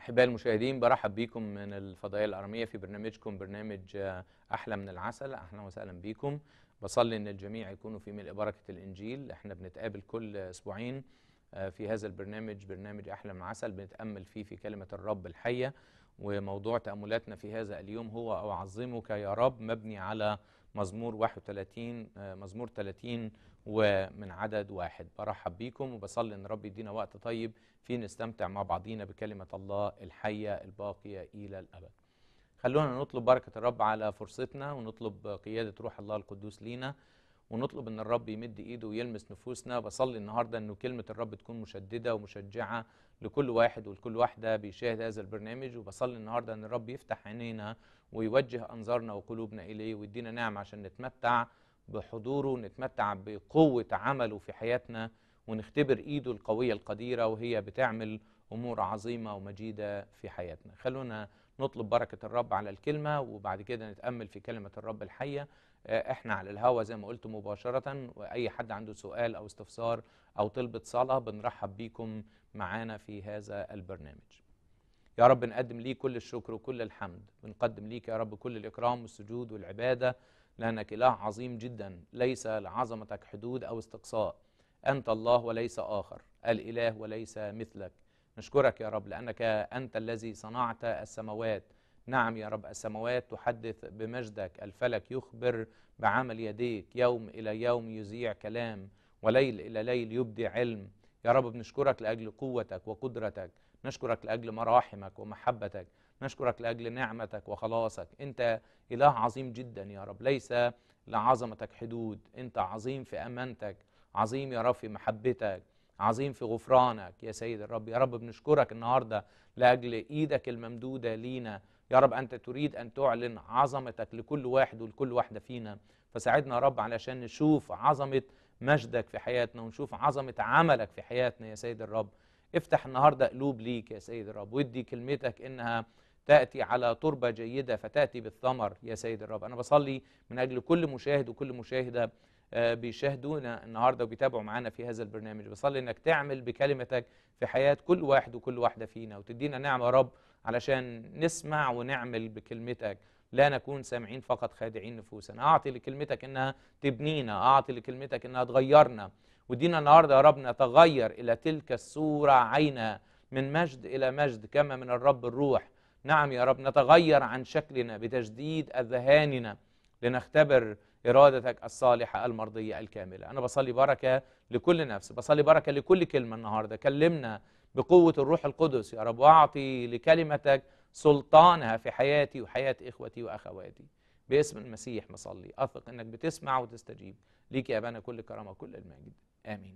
أحبائي المشاهدين برحب بيكم من الفضائية الأرامية في برنامجكم برنامج آه، أحلى من العسل أهلا وسهلا بيكم بصلي إن الجميع يكونوا في ملء بركة الإنجيل إحنا بنتقابل كل أسبوعين آه، في هذا البرنامج برنامج أحلى من العسل بنتأمل فيه في كلمة الرب الحية وموضوع تأملاتنا في هذا اليوم هو أعظمك يا رب مبني على مزمور 31 آه، مزمور 30 ومن عدد واحد برحب بيكم وبصلي ان رب يدينا وقت طيب فيه نستمتع مع بعضينا بكلمة الله الحية الباقية إلى الأبد خلونا نطلب بركة الرب على فرصتنا ونطلب قيادة روح الله القدوس لينا ونطلب ان الرب يمد ايده ويلمس نفوسنا بصلي النهارده انه كلمه الرب تكون مشدده ومشجعه لكل واحد ولكل واحده بيشاهد هذا البرنامج وبصلي النهارده ان الرب يفتح عينينا ويوجه انظارنا وقلوبنا اليه ويدينا نعم عشان نتمتع بحضوره ونتمتع بقوه عمله في حياتنا ونختبر ايده القويه القديره وهي بتعمل امور عظيمه ومجيده في حياتنا خلونا نطلب بركه الرب على الكلمه وبعد كده نتامل في كلمه الرب الحيه آه، احنا على الهوا زي ما قلت مباشرة واي حد عنده سؤال او استفسار او طلبة صلاة بنرحب بيكم معانا في هذا البرنامج يا رب نقدم ليك كل الشكر وكل الحمد بنقدم ليك يا رب كل الإكرام والسجود والعبادة لأنك إله عظيم جدا ليس لعظمتك حدود أو استقصاء أنت الله وليس آخر الإله وليس مثلك نشكرك يا رب لأنك أنت الذي صنعت السماوات نعم يا رب السماوات تحدث بمجدك الفلك يخبر بعمل يديك يوم إلى يوم يذيع كلام وليل إلى ليل يبدي علم يا رب بنشكرك لأجل قوتك وقدرتك نشكرك لأجل مراحمك ومحبتك نشكرك لأجل نعمتك وخلاصك أنت إله عظيم جدا يا رب ليس لعظمتك حدود أنت عظيم في أمانتك عظيم يا رب في محبتك عظيم في غفرانك يا سيد الرب يا رب بنشكرك النهارده لاجل ايدك الممدوده لينا يا رب انت تريد ان تعلن عظمتك لكل واحد ولكل واحده فينا فساعدنا يا رب علشان نشوف عظمه مجدك في حياتنا ونشوف عظمه عملك في حياتنا يا سيد الرب افتح النهارده قلوب ليك يا سيد الرب ودي كلمتك انها تاتي على تربه جيده فتاتي بالثمر يا سيد الرب انا بصلي من اجل كل مشاهد وكل مشاهده آه، بيشاهدونا النهارده وبيتابعوا معانا في هذا البرنامج بصلي انك تعمل بكلمتك في حياه كل واحد وكل واحده فينا وتدينا نعمه يا رب علشان نسمع ونعمل بكلمتك لا نكون سامعين فقط خادعين نفوسنا اعطي لكلمتك انها تبنينا اعطي لكلمتك انها تغيرنا ودينا النهارده يا رب نتغير الى تلك الصوره عينا من مجد الى مجد كما من الرب الروح نعم يا رب نتغير عن شكلنا بتجديد اذهاننا لنختبر ارادتك الصالحه المرضيه الكامله انا بصلي بركه لكل نفس بصلي بركه لكل كلمه النهارده كلمنا بقوه الروح القدس يا رب واعطي لكلمتك سلطانها في حياتي وحياه اخوتي واخواتي باسم المسيح مصلي اثق انك بتسمع وتستجيب ليك يا ابانا كل كرامه وكل المجد امين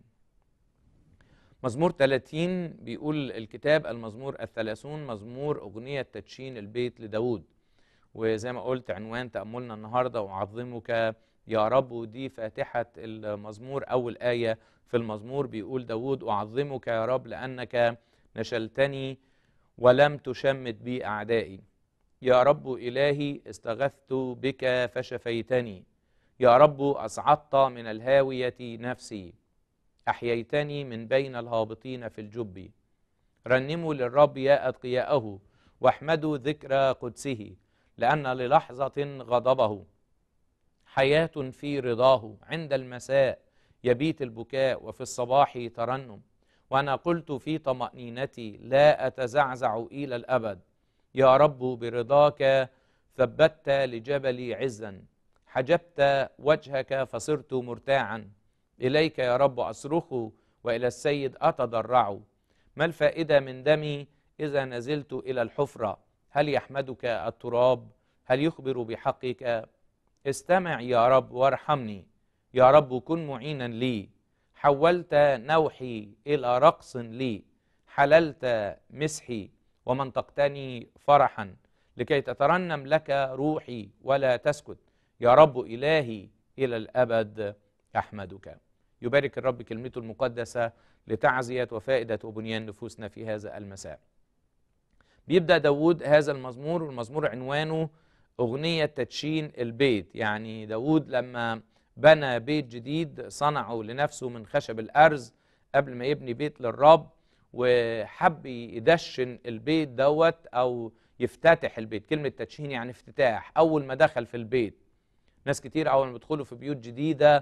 مزمور 30 بيقول الكتاب المزمور الثلاثون مزمور أغنية تدشين البيت لداود وزي ما قلت عنوان تأملنا النهاردة وأعظمك يا رب ودي فاتحة المزمور أول آية في المزمور بيقول داود أعظمك يا رب لأنك نشلتني ولم تشمت بي أعدائي يا رب إلهي استغثت بك فشفيتني يا رب أصعدت من الهاوية نفسي أحييتني من بين الهابطين في الجب رنموا للرب يا أتقياءه واحمدوا ذكر قدسه لأن للحظة غضبه حياة في رضاه عند المساء يبيت البكاء وفي الصباح ترنم وأنا قلت في طمأنينتي لا أتزعزع إلى الأبد يا رب برضاك ثبت لجبلي عزا حجبت وجهك فصرت مرتاعا إليك يا رب أصرخ وإلى السيد أتضرع ما الفائدة من دمي إذا نزلت إلى الحفرة هل يحمدك التراب هل يخبر بحقك استمع يا رب وارحمني يا رب كن معينا لي حولت نوحي إلى رقص لي حللت مسحي ومنطقتني فرحا لكي تترنم لك روحي ولا تسكت يا رب إلهي إلى الأبد أحمدك يبارك الرب كلمته المقدسة لتعزية وفائدة وبنيان نفوسنا في هذا المساء بيبدأ داود هذا المزمور والمزمور عنوانه أغنية تدشين البيت يعني داود لما بنى بيت جديد صنعه لنفسه من خشب الأرز قبل ما يبني بيت للرب وحب يدشن البيت دوت او يفتتح البيت كلمه تدشين يعني افتتاح اول ما دخل في البيت ناس كتير اول ما بيدخلوا في بيوت جديده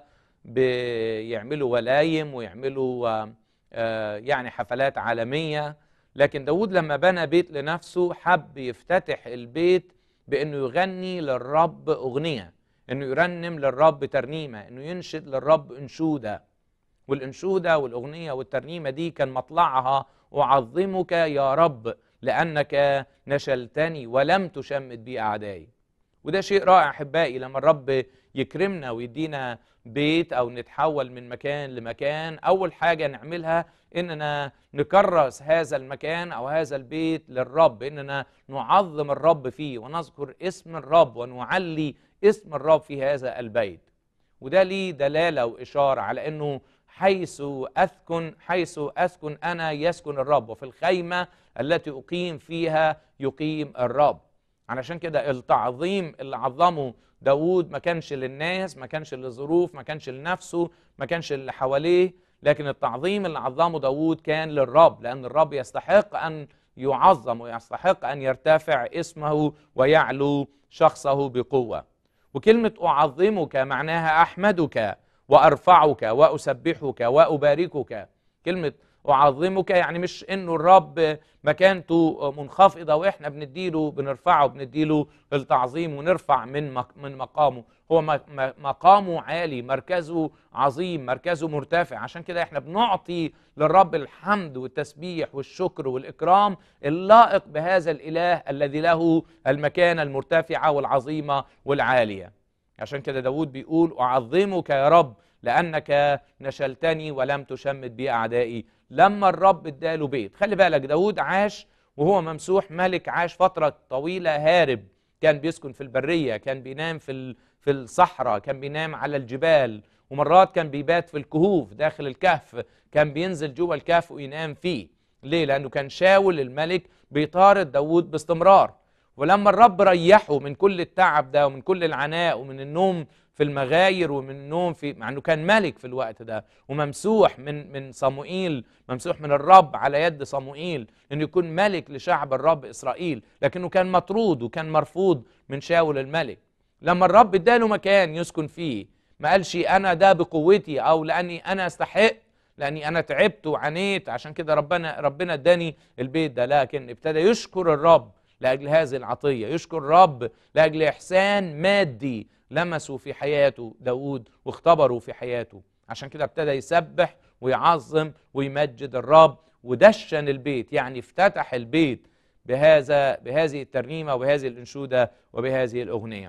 بيعملوا ولايم ويعملوا آه، آه، يعني حفلات عالميه لكن داود لما بنى بيت لنفسه حب يفتتح البيت بانه يغني للرب اغنيه انه يرنم للرب ترنيمه انه ينشد للرب انشوده والانشوده والاغنيه والترنيمه دي كان مطلعها اعظمك يا رب لانك نشلتني ولم تشمت بي اعدائي وده شيء رائع احبائي لما الرب يكرمنا ويدينا بيت او نتحول من مكان لمكان اول حاجه نعملها اننا نكرس هذا المكان او هذا البيت للرب اننا نعظم الرب فيه ونذكر اسم الرب ونعلي اسم الرب في هذا البيت وده ليه دلاله واشاره على انه حيث اسكن حيث اسكن انا يسكن الرب وفي الخيمه التي اقيم فيها يقيم الرب علشان كده التعظيم اللي عظمه داود ما كانش للناس ما كانش للظروف ما كانش لنفسه ما كانش اللي حواليه لكن التعظيم اللي عظمه داود كان للرب لأن الرب يستحق أن يعظم ويستحق أن يرتفع اسمه ويعلو شخصه بقوة وكلمة أعظمك معناها أحمدك وأرفعك وأسبحك وأباركك كلمة أعظمك يعني مش إنه الرب مكانته منخفضة وإحنا بنديله بنرفعه بنديله التعظيم ونرفع من من مقامه هو مقامه عالي مركزه عظيم مركزه مرتفع عشان كده إحنا بنعطي للرب الحمد والتسبيح والشكر والإكرام اللائق بهذا الإله الذي له المكانة المرتفعة والعظيمة والعالية عشان كده داود بيقول أعظمك يا رب لأنك نشلتني ولم تشمت بي أعدائي لما الرب اداله بيت خلي بالك داود عاش وهو ممسوح ملك عاش فترة طويلة هارب كان بيسكن في البرية كان بينام في في الصحراء كان بينام على الجبال ومرات كان بيبات في الكهوف داخل الكهف كان بينزل جوه الكهف وينام فيه ليه لأنه كان شاول الملك بيطارد داود باستمرار ولما الرب ريحه من كل التعب ده ومن كل العناء ومن النوم في المغاير ومن النوم في مع انه كان ملك في الوقت ده وممسوح من من صموئيل ممسوح من الرب على يد صموئيل انه يكون ملك لشعب الرب اسرائيل لكنه كان مطرود وكان مرفوض من شاول الملك لما الرب اداله مكان يسكن فيه ما قالش انا ده بقوتي او لاني انا استحق لاني انا تعبت وعانيت عشان كده ربنا ربنا اداني البيت ده لكن ابتدى يشكر الرب لاجل هذه العطيه يشكر الرب لاجل احسان مادي لمسوا في حياته داود واختبروا في حياته عشان كده ابتدى يسبح ويعظم ويمجد الرب ودشن البيت يعني افتتح البيت بهذا بهذه الترنيمه وبهذه الانشوده وبهذه الاغنيه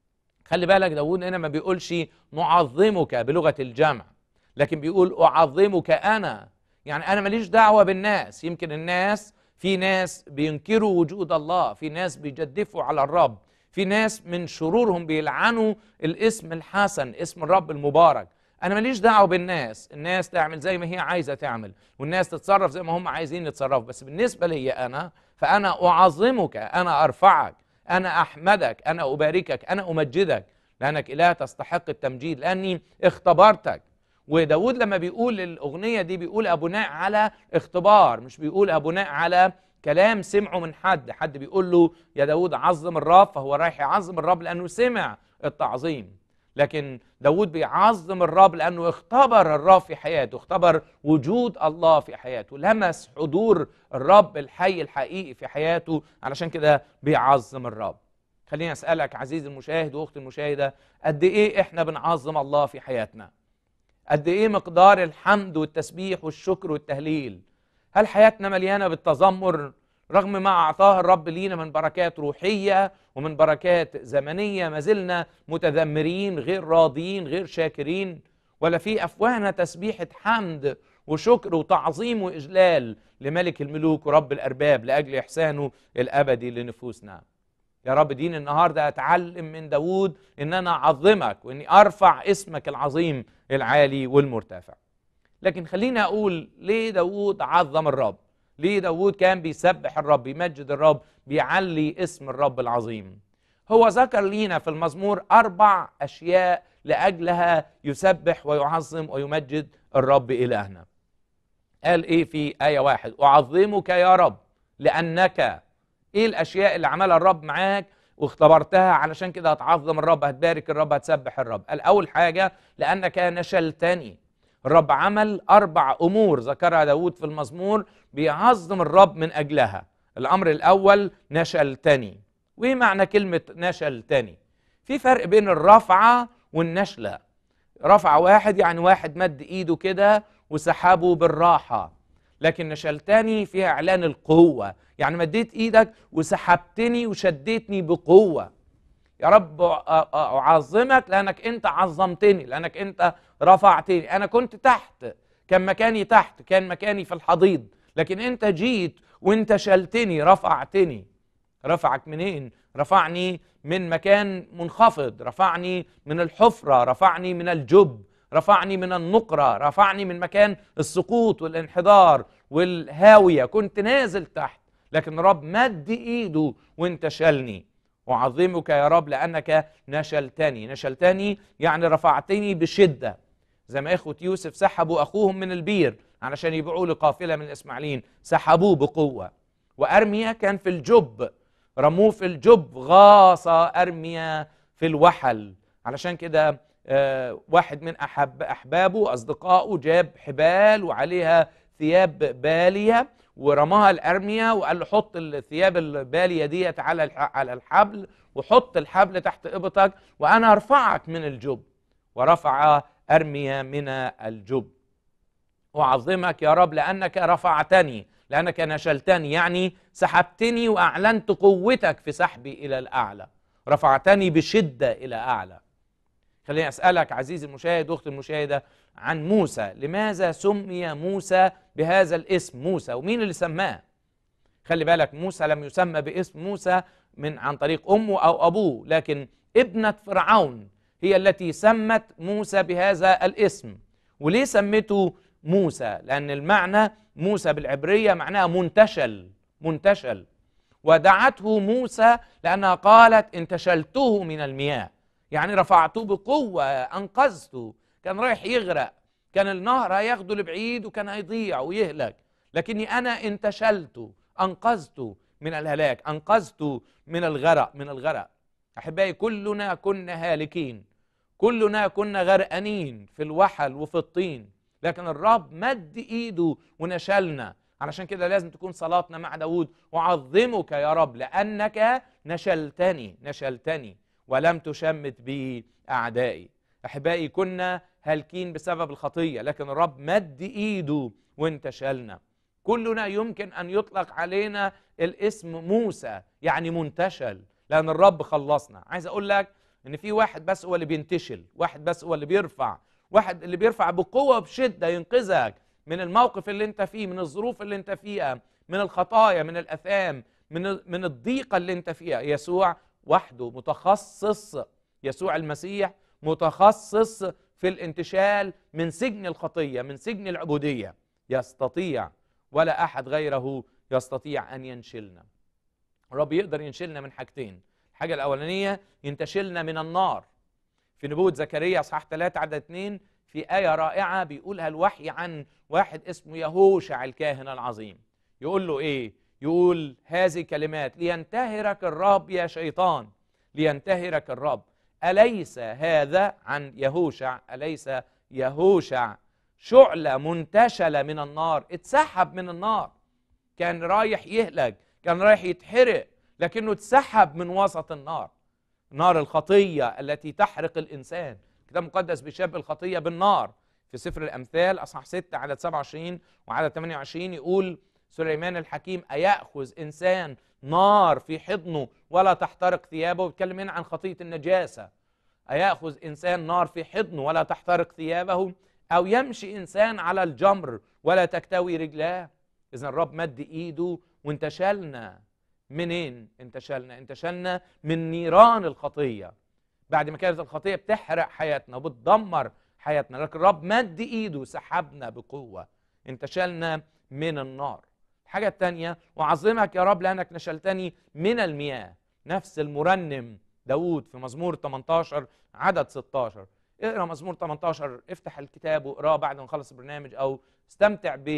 خلي بالك داود هنا ما بيقولش نعظمك بلغه الجمع لكن بيقول اعظمك انا يعني انا ماليش دعوه بالناس يمكن الناس في ناس بينكروا وجود الله في ناس بيجدفوا على الرب في ناس من شرورهم بيلعنوا الاسم الحسن اسم الرب المبارك انا ماليش دعوه بالناس الناس تعمل زي ما هي عايزه تعمل والناس تتصرف زي ما هم عايزين يتصرفوا بس بالنسبه لي انا فانا اعظمك انا ارفعك انا احمدك انا اباركك انا امجدك لانك اله تستحق التمجيد لاني اختبرتك وداود لما بيقول الاغنيه دي بيقول بناء على اختبار مش بيقول بناء على كلام سمعه من حد حد بيقول له يا داود عظم الرب فهو رايح يعظم الرب لأنه سمع التعظيم لكن داود بيعظم الرب لأنه اختبر الرب في حياته اختبر وجود الله في حياته لمس حضور الرب الحي الحقيقي في حياته علشان كده بيعظم الرب خليني أسألك عزيزي المشاهد وأختي المشاهدة قد إيه إحنا بنعظم الله في حياتنا قد إيه مقدار الحمد والتسبيح والشكر والتهليل هل حياتنا مليانه بالتذمر رغم ما اعطاه الرب لينا من بركات روحيه ومن بركات زمنيه ما زلنا متذمرين غير راضيين غير شاكرين ولا في افواهنا تسبيحه حمد وشكر وتعظيم واجلال لملك الملوك ورب الارباب لاجل احسانه الابدي لنفوسنا يا رب دين النهارده اتعلم من داوود ان انا اعظمك واني ارفع اسمك العظيم العالي والمرتفع لكن خليني أقول ليه داود عظم الرب ليه داود كان بيسبح الرب بيمجد الرب بيعلي اسم الرب العظيم هو ذكر لينا في المزمور أربع أشياء لأجلها يسبح ويعظم ويمجد الرب إلهنا قال ايه في آية واحد أعظمك يا رب لأنك ايه الأشياء اللي عملها الرب معاك واختبرتها علشان كده هتعظم الرب هتبارك الرب هتسبح الرب قال أول حاجة لأنك نشلتني الرب عمل أربع أمور ذكرها داود في المزمور بيعظم الرب من أجلها الأمر الأول نشلتني وإيه معنى كلمة نشلتني في فرق بين الرفعة والنشلة رفع واحد يعني واحد مد إيده كده وسحبه بالراحة لكن نشلتني فيها إعلان القوة يعني مديت إيدك وسحبتني وشديتني بقوة يا رب أعظمك لأنك أنت عظمتني لأنك أنت رفعتني أنا كنت تحت كان مكاني تحت كان مكاني في الحضيض لكن أنت جيت وأنت شلتني رفعتني رفعك منين؟ رفعني من مكان منخفض رفعني من الحفرة رفعني من الجب رفعني من النقرة رفعني من مكان السقوط والانحدار والهاوية كنت نازل تحت لكن رب مد ايده وانت شلني أعظمك يا رب لأنك نشلتني نشلتني يعني رفعتني بشدة زي ما إخوة يوسف سحبوا أخوهم من البير علشان يبيعوا لقافلة من الإسماعيليين سحبوه بقوة وأرميا كان في الجب رموه في الجب غاص أرميا في الوحل علشان كده آه واحد من أحب أحبابه أصدقائه جاب حبال وعليها ثياب بالية ورماها الأرميا وقال له حط الثياب البالية ديت على على الحبل وحط الحبل تحت إبطك وأنا أرفعك من الجب ورفع أرميا من الجب أعظمك يا رب لأنك رفعتني لأنك نشلتني يعني سحبتني وأعلنت قوتك في سحبي إلى الأعلى رفعتني بشدة إلى أعلى خليني أسألك عزيزي المشاهد وأختي المشاهدة عن موسى لماذا سمي موسى بهذا الاسم موسى ومين اللي سماه خلي بالك موسى لم يسمى باسم موسى من عن طريق أمه أو أبوه لكن ابنة فرعون هي التي سمت موسى بهذا الاسم وليه سمته موسى لأن المعنى موسى بالعبرية معناها منتشل منتشل ودعته موسى لأنها قالت انتشلته من المياه يعني رفعته بقوة أنقذته كان رايح يغرق كان النهر هياخده لبعيد وكان هيضيع ويهلك لكني أنا انتشلته أنقذته من الهلاك أنقذته من الغرق من الغرق أحبائي كلنا كنا هالكين كلنا كنا غرقانين في الوحل وفي الطين لكن الرب مد ايده ونشلنا علشان كده لازم تكون صلاتنا مع داود أعظمك يا رب لأنك نشلتني نشلتني ولم تشمت بي أعدائي أحبائي كنا هالكين بسبب الخطية لكن الرب مد إيده وانتشلنا كلنا يمكن أن يطلق علينا الاسم موسى يعني منتشل لأن الرب خلصنا عايز أقول لك إن في واحد بس هو اللي بينتشل واحد بس هو اللي بيرفع واحد اللي بيرفع بقوة وبشدة ينقذك من الموقف اللي انت فيه من الظروف اللي انت فيها من الخطايا من الأثام من من الضيقة اللي انت فيها يسوع وحده متخصص يسوع المسيح متخصص في الانتشال من سجن الخطية من سجن العبودية يستطيع ولا أحد غيره يستطيع أن ينشلنا الرب يقدر ينشلنا من حاجتين الحاجة الأولانية ينتشلنا من النار في نبوة زكريا اصحاح 3 عدد 2 في آية رائعة بيقولها الوحي عن واحد اسمه يهوشع الكاهن العظيم يقول له إيه؟ يقول هذه كلمات لينتهرك الرب يا شيطان لينتهرك الرب أليس هذا عن يهوشع أليس يهوشع شعلة منتشلة من النار اتسحب من النار كان رايح يهلك كان رايح يتحرق لكنه اتسحب من وسط النار نار الخطية التي تحرق الإنسان الكتاب المقدس بيشبه الخطية بالنار في سفر الأمثال أصحاح 6 عدد 27 وعدد 28 يقول سليمان الحكيم أيأخذ إنسان نار في حضنه ولا تحترق ثيابه بيتكلم هنا عن خطية النجاسة أيأخذ إنسان نار في حضنه ولا تحترق ثيابه أو يمشي إنسان على الجمر ولا تكتوي رجلاه إذا الرب مد إيده وانتشلنا منين انتشلنا انتشلنا من نيران الخطية بعد ما كانت الخطية بتحرق حياتنا وبتدمر حياتنا لكن الرب مد ايده سحبنا بقوة انتشلنا من النار الحاجة الثانية وعظمك يا رب لأنك نشلتني من المياه نفس المرنم داود في مزمور 18 عدد 16 اقرا مزمور 18 افتح الكتاب واقراه بعد ما نخلص البرنامج او استمتع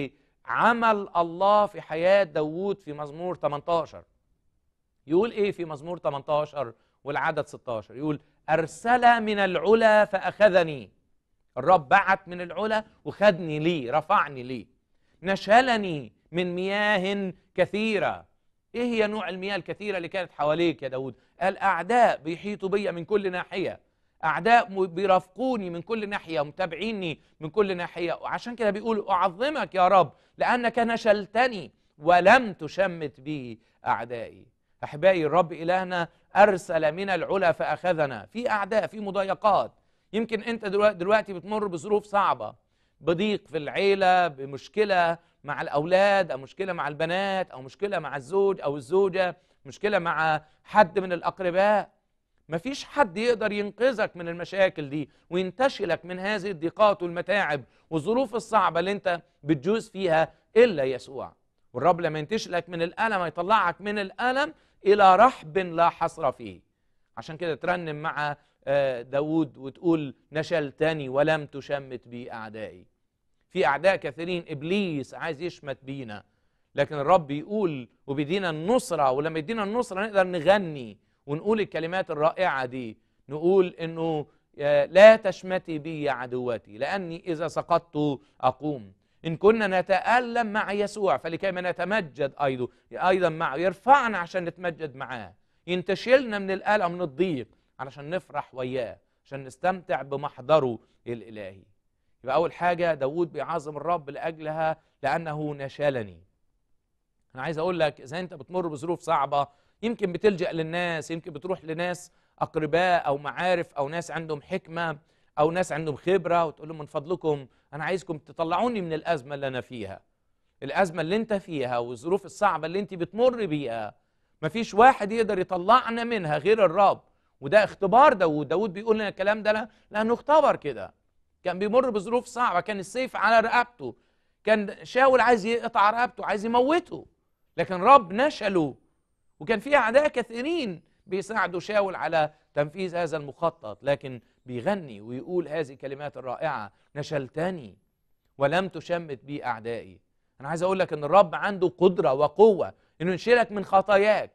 عمل الله في حياة داوود في مزمور 18 يقول ايه في مزمور 18 والعدد 16 يقول أرسل من العلا فأخذني الرب بعت من العلا وخدني ليه رفعني ليه نشلني من مياه كثيرة ايه هي نوع المياه الكثيرة اللي كانت حواليك يا داود قال أعداء بيحيطوا بيا من كل ناحية أعداء بيرافقوني من كل ناحية متابعيني من كل ناحية وعشان كده بيقول أعظمك يا رب لأنك نشلتني ولم تشمت بي أعدائي أحبائي الرب إلهنا أرسل من العلا فأخذنا في أعداء في مضايقات يمكن أنت دلوقتي بتمر بظروف صعبة بضيق في العيلة بمشكلة مع الأولاد أو مشكلة مع البنات أو مشكلة مع الزوج أو الزوجة مشكلة مع حد من الأقرباء مفيش حد يقدر ينقذك من المشاكل دي وينتشلك من هذه الضيقات والمتاعب والظروف الصعبة اللي انت بتجوز فيها إلا يسوع والرب لما ينتشلك من الألم يطلعك من الألم إلى رحب لا حصر فيه عشان كده ترنم مع آه، داود وتقول نشلتني ولم تشمت بي أعدائي في أعداء كثيرين إبليس عايز يشمت بينا لكن الرب يقول وبيدينا النصرة ولما يدينا النصرة نقدر نغني ونقول الكلمات الرائعة دي نقول إنه لا تشمتي بي يا عدوتي لأني إذا سقطت أقوم إن كنا نتألم مع يسوع فلكيما نتمجد أيضا أيضا معه يرفعنا عشان نتمجد معاه ينتشلنا من الألم من الضيق علشان نفرح وياه عشان نستمتع بمحضره الإلهي يبقى أول حاجة داود بيعظم الرب لأجلها لأنه نشلني أنا عايز أقول لك إذا أنت بتمر بظروف صعبة يمكن بتلجأ للناس يمكن بتروح لناس أقرباء أو معارف أو ناس عندهم حكمة أو ناس عندهم خبرة وتقول لهم من فضلكم أنا عايزكم تطلعوني من الأزمة اللي أنا فيها الأزمة اللي أنت فيها والظروف الصعبة اللي أنت بتمر بيها مفيش واحد يقدر يطلعنا منها غير الرب وده اختبار داود داود بيقول لنا الكلام ده لأنه اختبر كده كان بيمر بظروف صعبة كان السيف على رقبته كان شاول عايز يقطع رقبته عايز يموته لكن رب نشله وكان في أعداء كثيرين بيساعدوا شاول على تنفيذ هذا المخطط لكن بيغني ويقول هذه الكلمات الرائعة نشلتني ولم تشمت بي أعدائي أنا عايز أقول لك أن الرب عنده قدرة وقوة أنه ينشلك من خطاياك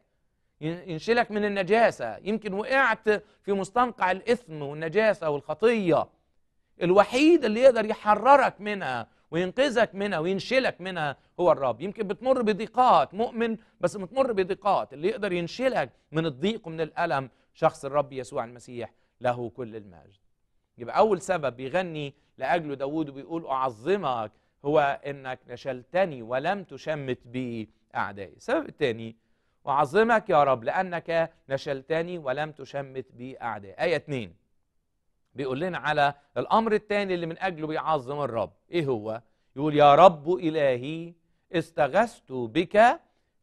ينشلك من النجاسة يمكن وقعت في مستنقع الإثم والنجاسة والخطية الوحيد اللي يقدر يحررك منها وينقذك منها وينشلك منها هو الرب يمكن بتمر بضيقات مؤمن بس بتمر بضيقات اللي يقدر ينشلك من الضيق ومن الألم شخص الرب يسوع المسيح له كل المجد يبقى أول سبب بيغني لأجله داود وبيقول أعظمك هو إنك نشلتني ولم تشمت بي أعدائي السبب الثاني أعظمك يا رب لأنك نشلتني ولم تشمت بي أعدائي آية 2 بيقول لنا على الأمر الثاني اللي من أجله بيعظم الرب إيه هو؟ يقول يا رب إلهي استغثت بك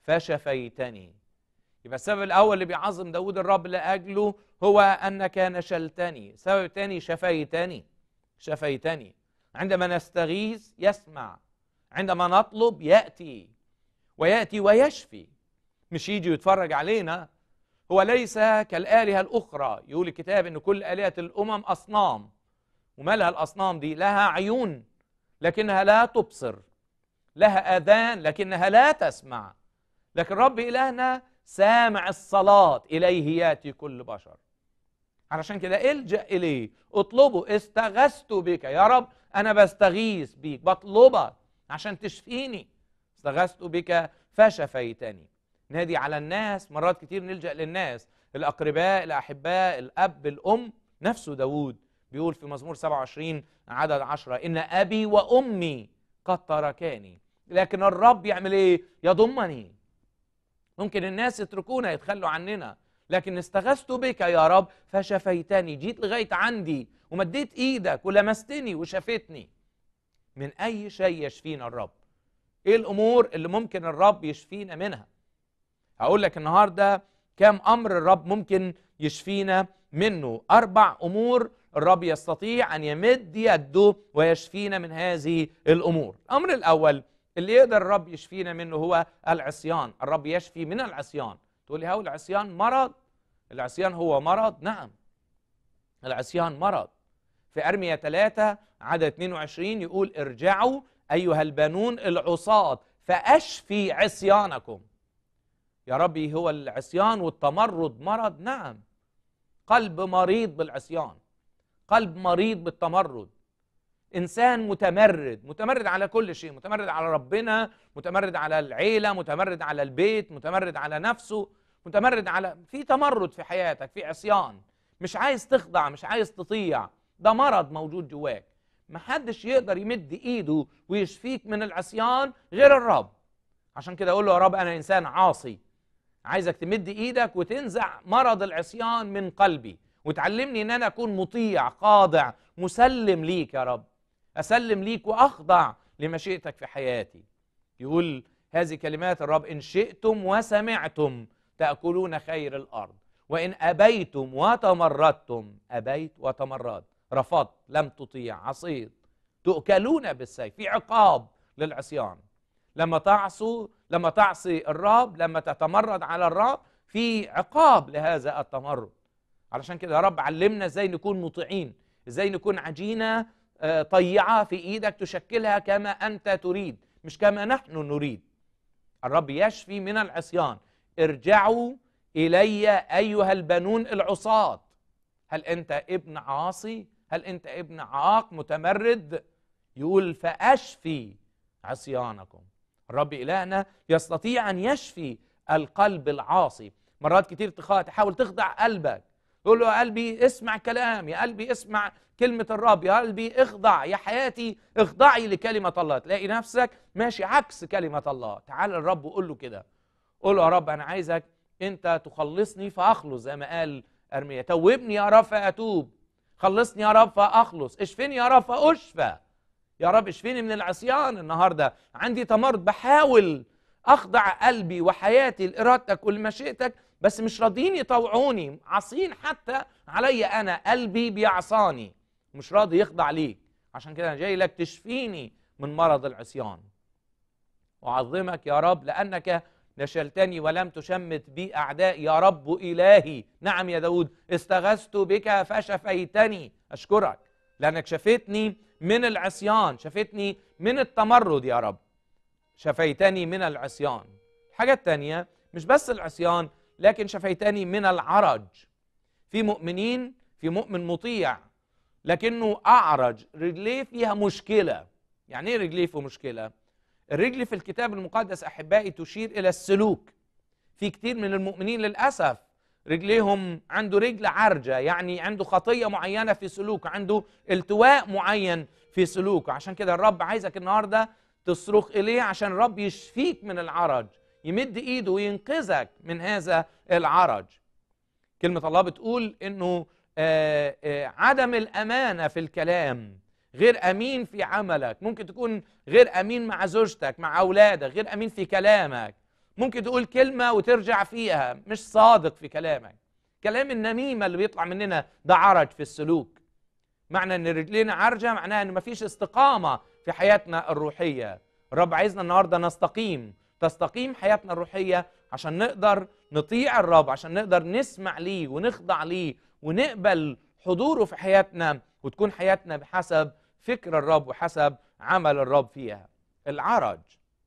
فشفيتني يبقى السبب الأول اللي بيعظم داود الرب لأجله هو أنك نشلتني السبب الثاني شفيتني شفيتني عندما نستغيث يسمع عندما نطلب يأتي ويأتي ويشفي مش يجي يتفرج علينا هو ليس كالآلهة الأخرى يقول الكتاب أن كل آلهة الأمم أصنام ومالها الأصنام دي لها عيون لكنها لا تبصر لها آذان لكنها لا تسمع لكن رب إلهنا سامع الصلاة إليه ياتي كل بشر علشان كده الجأ إليه اطلبه استغثت بك يا رب أنا بستغيث بيك بطلبك عشان تشفيني استغثت بك فشفيتني نادي على الناس مرات كتير نلجأ للناس الأقرباء الأحباء الأب الأم نفسه داود بيقول في مزمور 27 عدد 10 إن أبي وأمي قد تركاني لكن الرب يعمل إيه يضمني ممكن الناس يتركونا يتخلوا عننا لكن استغثت بك يا رب فشفيتني جيت لغاية عندي ومديت إيدك ولمستني وشفتني من أي شيء يشفينا الرب إيه الأمور اللي ممكن الرب يشفينا منها هقول لك النهارده كم امر الرب ممكن يشفينا منه اربع امور الرب يستطيع ان يمد يده ويشفينا من هذه الامور الامر الاول اللي يقدر الرب يشفينا منه هو العصيان الرب يشفي من العصيان تقول لي هو العصيان مرض العصيان هو مرض نعم العصيان مرض في أرمية 3 عدد 22 يقول ارجعوا أيها البنون العصاة فأشفي عصيانكم يا ربي هو العصيان والتمرد مرض نعم قلب مريض بالعصيان قلب مريض بالتمرد انسان متمرد متمرد على كل شيء متمرد على ربنا متمرد على العيله متمرد على البيت متمرد على نفسه متمرد على في تمرد في حياتك في عصيان مش عايز تخضع مش عايز تطيع ده مرض موجود جواك محدش يقدر يمد ايده ويشفيك من العصيان غير الرب عشان كده اقول له يا رب انا انسان عاصي عايزك تمد ايدك وتنزع مرض العصيان من قلبي وتعلمني ان انا اكون مطيع خاضع مسلم ليك يا رب اسلم ليك واخضع لمشيئتك في حياتي يقول هذه كلمات الرب ان شئتم وسمعتم تاكلون خير الارض وان ابيتم وتمردتم ابيت وتمرد رفضت لم تطيع عصيت تؤكلون بالسيف في عقاب للعصيان لما تعصوا لما تعصي الرب لما تتمرد على الرب في عقاب لهذا التمرد علشان كده يا رب علمنا ازاي نكون مطيعين ازاي نكون عجينه آه، طيعه في ايدك تشكلها كما انت تريد مش كما نحن نريد الرب يشفي من العصيان ارجعوا الي ايها البنون العصاة هل انت ابن عاصي هل انت ابن عاق متمرد يقول فاشفي عصيانكم الرب إلهنا يستطيع أن يشفي القلب العاصي مرات كتير تحاول تخدع قلبك تقول له يا قلبي اسمع كلام يا قلبي اسمع كلمة الرب يا قلبي اخضع يا حياتي اخضعي لكلمة الله تلاقي نفسك ماشي عكس كلمة الله تعال الرب وقول له كده قول له يا رب أنا عايزك أنت تخلصني فأخلص زي ما قال أرميا توبني يا رب فأتوب خلصني يا رب فأخلص اشفني يا رب فأشفى يا رب اشفيني من العصيان النهارده عندي تمرد بحاول اخضع قلبي وحياتي لارادتك ولمشيئتك بس مش راضيين يطوعوني عاصين حتى عليا انا قلبي بيعصاني مش راضي يخضع ليك عشان كده انا جاي لك تشفيني من مرض العصيان اعظمك يا رب لانك نشلتني ولم تشمت بي اعدائي يا رب الهي نعم يا داود استغثت بك فشفيتني اشكرك لانك شفيتني من العصيان شفتني من التمرد يا رب شفيتني من العصيان الحاجة الثانية مش بس العصيان لكن شفيتني من العرج في مؤمنين في مؤمن مطيع لكنه أعرج رجليه فيها مشكلة يعني ايه رجليه في مشكلة الرجل في الكتاب المقدس أحبائي تشير إلى السلوك في كتير من المؤمنين للأسف رجليهم عنده رجل عرجة يعني عنده خطية معينة في سلوكه عنده التواء معين في سلوكه عشان كده الرب عايزك النهاردة تصرخ إليه عشان الرب يشفيك من العرج يمد إيده وينقذك من هذا العرج كلمة الله بتقول إنه آه، آه، عدم الأمانة في الكلام غير أمين في عملك ممكن تكون غير أمين مع زوجتك مع أولادك غير أمين في كلامك ممكن تقول كلمة وترجع فيها مش صادق في كلامك كلام النميمة اللي بيطلع مننا ده عرج في السلوك معنى ان رجلينا عرجة معناها ان مفيش استقامة في حياتنا الروحية الرب عايزنا النهاردة نستقيم تستقيم حياتنا الروحية عشان نقدر نطيع الرب عشان نقدر نسمع ليه ونخضع ليه ونقبل حضوره في حياتنا وتكون حياتنا بحسب فكر الرب وحسب عمل الرب فيها العرج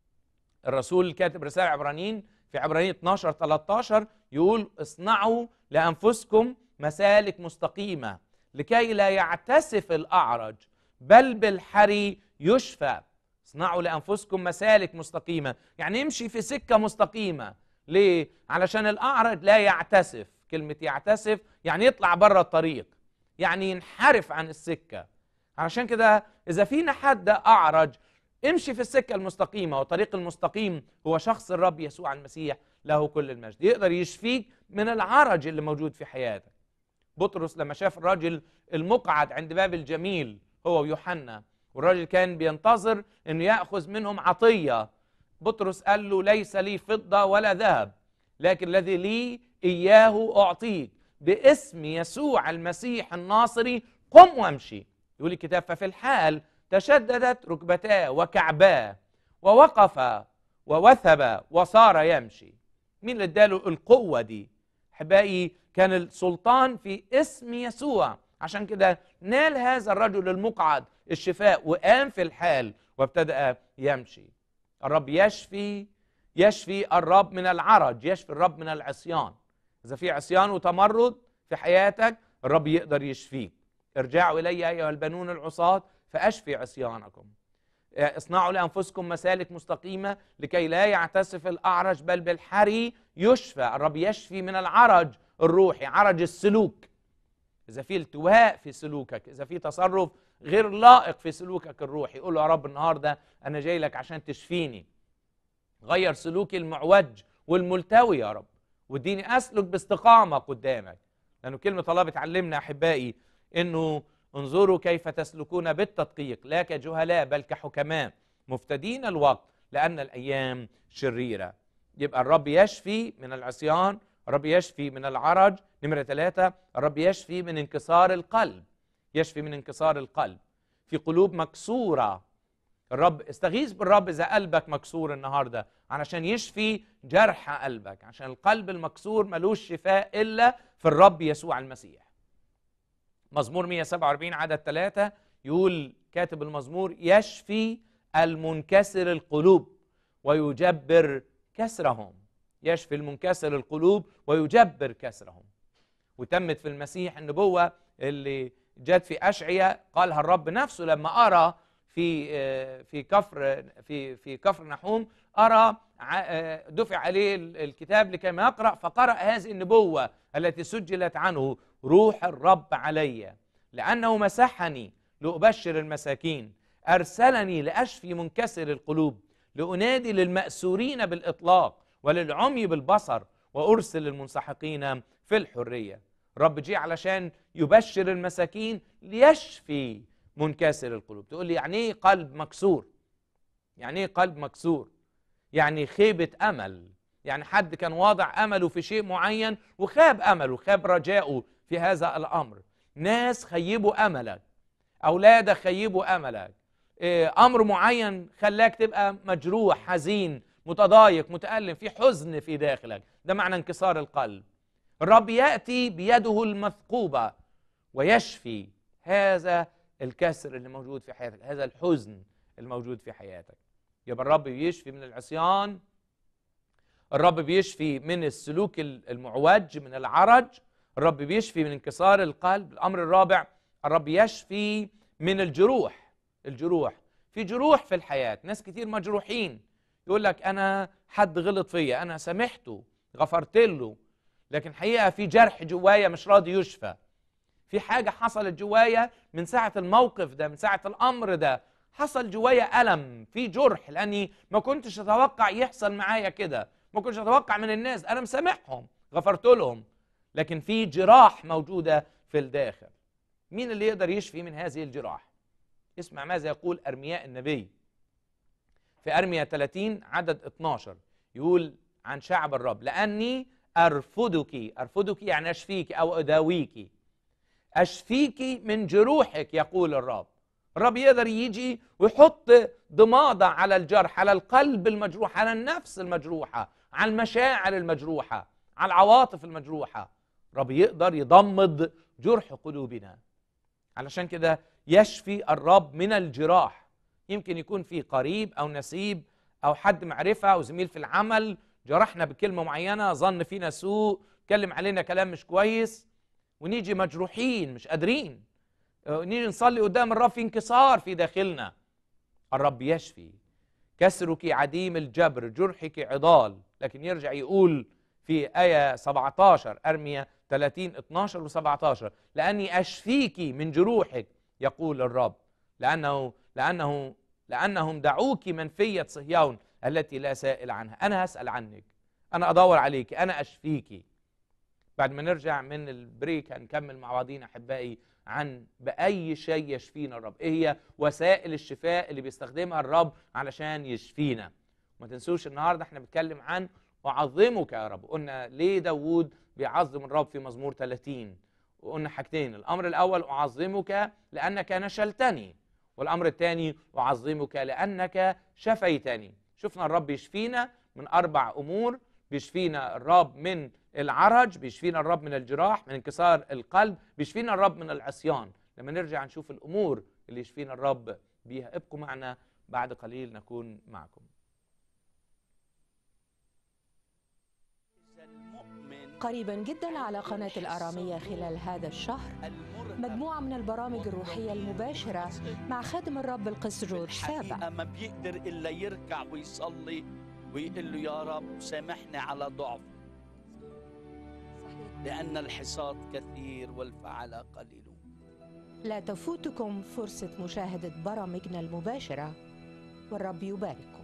الرسول كاتب رسالة عبرانيين في عبرانيين 12 13 يقول اصنعوا لأنفسكم مسالك مستقيمة لكي لا يعتسف الأعرج بل بالحري يشفى اصنعوا لأنفسكم مسالك مستقيمة يعني امشي في سكة مستقيمة ليه؟ علشان الأعرج لا يعتسف كلمة يعتسف يعني يطلع بره الطريق يعني ينحرف عن السكة علشان كده إذا فينا حد أعرج امشي في السكة المستقيمة والطريق المستقيم هو شخص الرب يسوع المسيح له كل المجد يقدر يشفيك من العرج اللي موجود في حياتك بطرس لما شاف الراجل المقعد عند باب الجميل هو ويوحنا والراجل كان بينتظر انه ياخذ منهم عطيه بطرس قال له ليس لي فضه ولا ذهب لكن الذي لي اياه اعطيك باسم يسوع المسيح الناصري قم وامشي يقول الكتاب ففي الحال تشددت ركبتاه وكعباه ووقف ووثب وصار يمشي مين اللي اداله القوة دي احبائي كان السلطان في اسم يسوع عشان كده نال هذا الرجل المقعد الشفاء وقام في الحال وابتدأ يمشي الرب يشفي يشفي الرب من العرج يشفي الرب من العصيان إذا في عصيان وتمرد في حياتك الرب يقدر يشفيك ارجعوا إلي أيها البنون العصاة فأشفي عصيانكم اصنعوا لأنفسكم مسالك مستقيمة لكي لا يعتسف الأعرج بل بالحري يشفى الرب يشفي من العرج الروحي عرج السلوك إذا في التواء في سلوكك إذا في تصرف غير لائق في سلوكك الروحي قول له يا رب النهاردة أنا جاي لك عشان تشفيني غير سلوكي المعوج والملتوي يا رب واديني أسلك باستقامة قدامك لأنه كلمة الله بتعلمنا أحبائي أنه انظروا كيف تسلكون بالتدقيق لا كجهلاء بل كحكماء مفتدين الوقت لأن الأيام شريرة يبقى الرب يشفي من العصيان الرب يشفي من العرج نمرة ثلاثة الرب يشفي من انكسار القلب يشفي من انكسار القلب في قلوب مكسورة الرب استغيث بالرب إذا قلبك مكسور النهاردة علشان يشفي جرح قلبك عشان القلب المكسور ملوش شفاء إلا في الرب يسوع المسيح مزمور 147 عدد ثلاثة يقول كاتب المزمور يشفي المنكسر القلوب ويجبر كسرهم يشفي المنكسر القلوب ويجبر كسرهم وتمت في المسيح النبوة اللي جت في أشعية قالها الرب نفسه لما أرى في في كفر في في كفر نحوم أرى دفع عليه الكتاب لكي ما يقرأ فقرأ هذه النبوة التي سجلت عنه روح الرب علي لأنه مسحني لأبشر المساكين أرسلني لأشفي منكسر القلوب لأنادي للمأسورين بالإطلاق وللعمي بالبصر وأرسل المنسحقين في الحرية رب جه علشان يبشر المساكين ليشفي منكسر القلوب تقول لي يعني ايه قلب مكسور يعني ايه قلب مكسور يعني خيبة أمل يعني حد كان واضع أمله في شيء معين وخاب أمله خاب رجاؤه في هذا الأمر ناس خيبوا أملك أولادك خيبوا أملك أمر معين خلاك تبقى مجروح حزين متضايق متألم في حزن في داخلك ده معنى انكسار القلب الرب يأتي بيده المثقوبة ويشفي هذا الكسر اللي موجود في حياتك هذا الحزن الموجود في حياتك يبقى الرب بيشفي من العصيان الرب بيشفي من السلوك المعوج من العرج الرب بيشفي من انكسار القلب الأمر الرابع الرب يشفي من الجروح الجروح في جروح في الحياة ناس كتير مجروحين يقول لك أنا حد غلط فيا أنا سامحته غفرت له لكن حقيقة في جرح جوايا مش راضي يشفى في حاجة حصلت جوايا من ساعة الموقف ده من ساعة الأمر ده حصل جوايا ألم في جرح لأني ما كنتش أتوقع يحصل معايا كده ما كنتش أتوقع من الناس أنا مسامحهم غفرت لهم لكن في جراح موجودة في الداخل مين اللي يقدر يشفي من هذه الجراح اسمع ماذا يقول أرمياء النبي في أرميا 30 عدد 12 يقول عن شعب الرب لأني أرفدك أرفدك يعني أشفيك أو أداويك أشفيك من جروحك يقول الرب الرب يقدر يجي ويحط ضمادة على الجرح على القلب المجروح على النفس المجروحة على المشاعر المجروحة على العواطف المجروحة الرب يقدر يضمد جرح قلوبنا علشان كده يشفي الرب من الجراح يمكن يكون في قريب أو نسيب أو حد معرفة أو زميل في العمل جرحنا بكلمة معينة ظن فينا سوء كلم علينا كلام مش كويس ونيجي مجروحين مش قادرين نيجي نصلي قدام الرب في انكسار في داخلنا الرب يشفي كسرك عديم الجبر جرحك عضال لكن يرجع يقول في آية 17 أرمية 30 12 و17 لأني أشفيك من جروحك يقول الرب لأنه لأنه لأنهم دعوك منفية صهيون التي لا سائل عنها أنا هسأل عنك أنا أدور عليك أنا أشفيك بعد ما نرجع من البريك هنكمل مع بعضينا أحبائي عن بأي شيء يشفينا الرب إيه هي وسائل الشفاء اللي بيستخدمها الرب علشان يشفينا ما تنسوش النهاردة احنا بنتكلم عن أعظمك يا رب قلنا ليه داوود بيعظم الرب في مزمور 30 وقلنا حاجتين الأمر الأول أعظمك لأنك نشلتني والأمر الثاني أعظمك لأنك شفيتني شفنا الرب يشفينا من أربع أمور بيشفينا الرب من العرج بيشفينا الرب من الجراح من انكسار القلب بيشفينا الرب من العصيان لما نرجع نشوف الأمور اللي يشفينا الرب بيها ابقوا معنا بعد قليل نكون معكم قريبا جدا على قناة الأرامية خلال هذا الشهر مجموعة من البرامج الروحية المباشرة مع خادم الرب القس جورج سابع ما بيقدر إلا يركع ويصلي ويقول له يا رب سامحني على ضعف لأن الحصاد كثير والفعل قليلون لا تفوتكم فرصة مشاهدة برامجنا المباشرة والرب يبارككم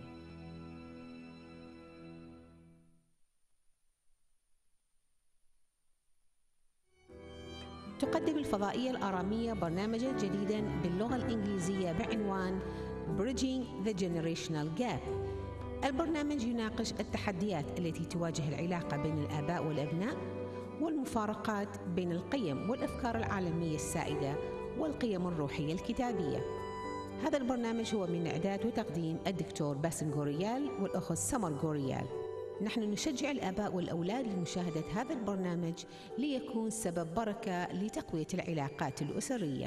تقدم الفضائية الآرامية برنامجا جديدا باللغة الإنجليزية بعنوان Bridging the Generational Gap البرنامج يناقش التحديات التي تواجه العلاقة بين الآباء والأبناء والمفارقات بين القيم والأفكار العالمية السائدة والقيم الروحية الكتابية هذا البرنامج هو من إعداد وتقديم الدكتور باسم غوريال والأخت سمر غوريال نحن نشجع الآباء والأولاد لمشاهدة هذا البرنامج ليكون سبب بركة لتقوية العلاقات الأسرية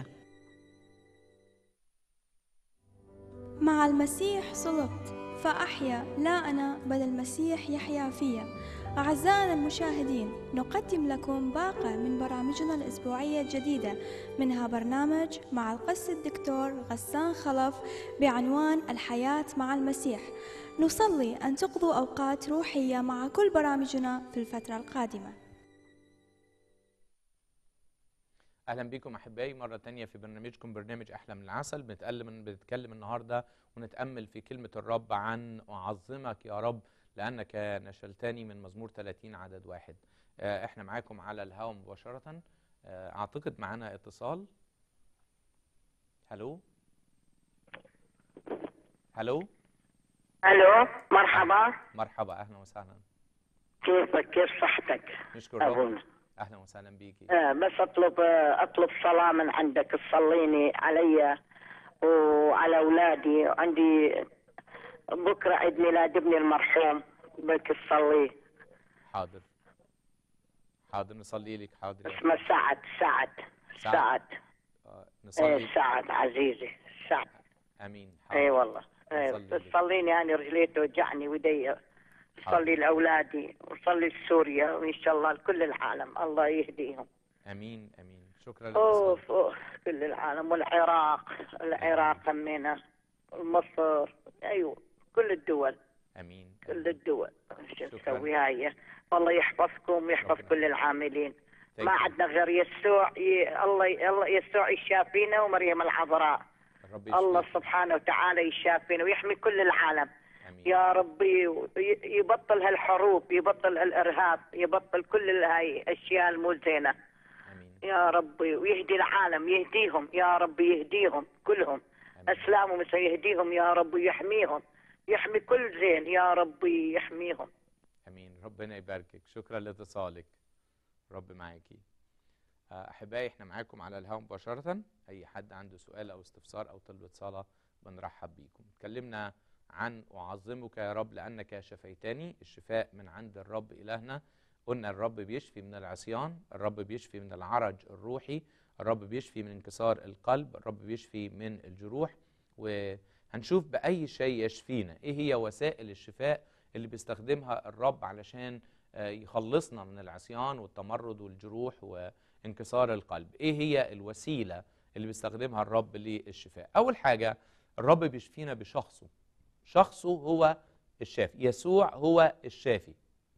مع المسيح صلبت فأحيا لا أنا بل المسيح يحيا فيا أعزائنا المشاهدين نقدم لكم باقة من برامجنا الأسبوعية الجديدة منها برنامج مع القس الدكتور غسان خلف بعنوان الحياة مع المسيح نصلي أن تقضوا أوقات روحية مع كل برامجنا في الفترة القادمة اهلا بكم احبائي مره تانية في برنامجكم برنامج احلى من العسل بنتكلم بنتكلم النهارده ونتامل في كلمه الرب عن اعظمك يا رب لانك نشلتني من مزمور 30 عدد واحد آه، احنا معاكم على الهواء مباشره آه، اعتقد معانا اتصال هلو هلو الو مرحبا مرحبا اهلا وسهلا كيفك كيف صحتك نشكر رب ابونا اهلا وسهلا بيكي آه بس اطلب آه اطلب صلاه من عندك تصليني علي وعلى اولادي عندي بكره عيد ميلاد ابني المرحوم بك تصلي حاضر حاضر نصلي لك حاضر يا اسمه سعد سعد سعد. سعد آه، نصلي ايه سعد عزيزي سعد امين اي حاضر. والله ايه نصلي بس لك. صليني يعني رجلي توجعني ودي صلي لاولادي وصلي لسوريا وان شاء الله لكل العالم الله يهديهم امين امين شكرا اوف للاتصال اوف كل العالم والعراق العراق همينة مصر ايوه كل الدول امين كل الدول شو شكراً. تسوي هاي والله يحفظكم ويحفظ شكراً. كل العاملين Thank ما you. عندنا غير يسوع ي... الله الله يسوع يشافينا ومريم العذراء الرب الله يشفيك. سبحانه وتعالى يشافينا ويحمي كل العالم امين يا ربي ي- يبطل هالحروب يبطل هالارهاب يبطل كل هاي الاشياء المو زينه امين يا ربي ويهدي العالم يهديهم يا ربي يهديهم كلهم امين اسلامهم يهديهم يا ربي يحميهم يحمي كل زين يا ربي يحميهم امين ربنا يباركك شكرا لاتصالك رب معاكي آه، احبائي احنا معاكم على الهواء مباشره اي حد عنده سؤال او استفسار او طلبه صلاه بنرحب بيكم اتكلمنا عن اعظمك يا رب لانك شفيتني الشفاء من عند الرب الهنا قلنا الرب بيشفي من العصيان الرب بيشفي من العرج الروحي الرب بيشفي من انكسار القلب الرب بيشفي من الجروح وهنشوف باي شيء يشفينا ايه هي وسائل الشفاء اللي بيستخدمها الرب علشان آه، يخلصنا من العصيان والتمرد والجروح وانكسار القلب ايه هي الوسيله اللي بيستخدمها الرب للشفاء اول حاجه الرب بيشفينا بشخصه شخصه هو الشافي يسوع هو الشافي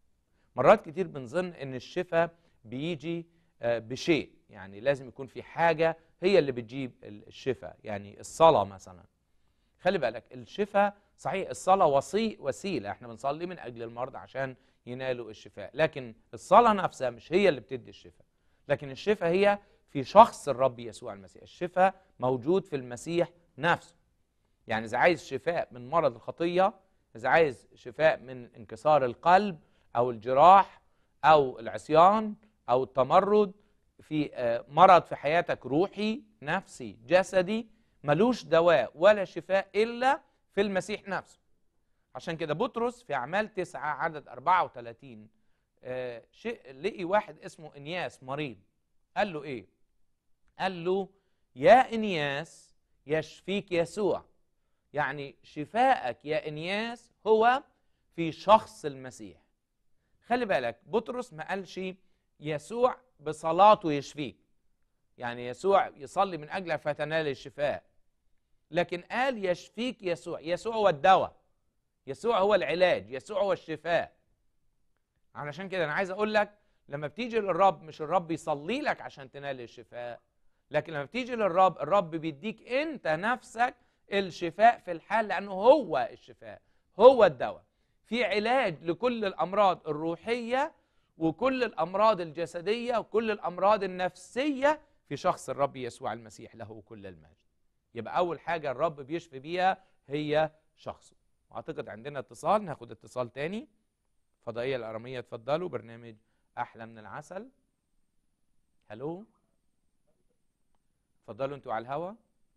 مرات كتير بنظن ان الشفاء بيجي آه، بشيء يعني لازم يكون في حاجه هي اللي بتجيب الشفاء يعني الصلاه مثلا خلي بالك الشفاء صحيح الصلاه وصي وسيله احنا بنصلي من اجل المرضى عشان ينالوا الشفاء لكن الصلاه نفسها مش هي اللي بتدي الشفاء لكن الشفاء هي في شخص الرب يسوع المسيح الشفاء موجود في المسيح نفسه يعني اذا عايز شفاء من مرض الخطيه اذا عايز شفاء من انكسار القلب او الجراح او العصيان او التمرد في آه، مرض في حياتك روحي نفسي جسدي ملوش دواء ولا شفاء الا في المسيح نفسه عشان كده بطرس في اعمال تسعة عدد 34 آه، شيء لقي واحد اسمه انياس مريض قال له ايه قال له يا انياس يشفيك يسوع يعني شفائك يا انياس هو في شخص المسيح خلي بالك بطرس ما قالش يسوع بصلاته يشفيك يعني يسوع يصلي من اجلك فتنال الشفاء لكن قال يشفيك يسوع يسوع هو الدواء يسوع هو العلاج يسوع هو الشفاء علشان كده انا عايز اقول لك لما بتيجي للرب مش الرب يصلي لك عشان تنال الشفاء لكن لما بتيجي للرب الرب بيديك انت نفسك الشفاء في الحال لانه هو الشفاء هو الدواء في علاج لكل الامراض الروحيه وكل الامراض الجسديه وكل الامراض النفسيه في شخص الرب يسوع المسيح له كل المجد يبقى اول حاجه الرب بيشفي بيها هي شخصه واعتقد عندنا اتصال ناخد اتصال تاني فضائيه الاراميه اتفضلوا برنامج احلى من العسل هلو اتفضلوا انتوا على الهوا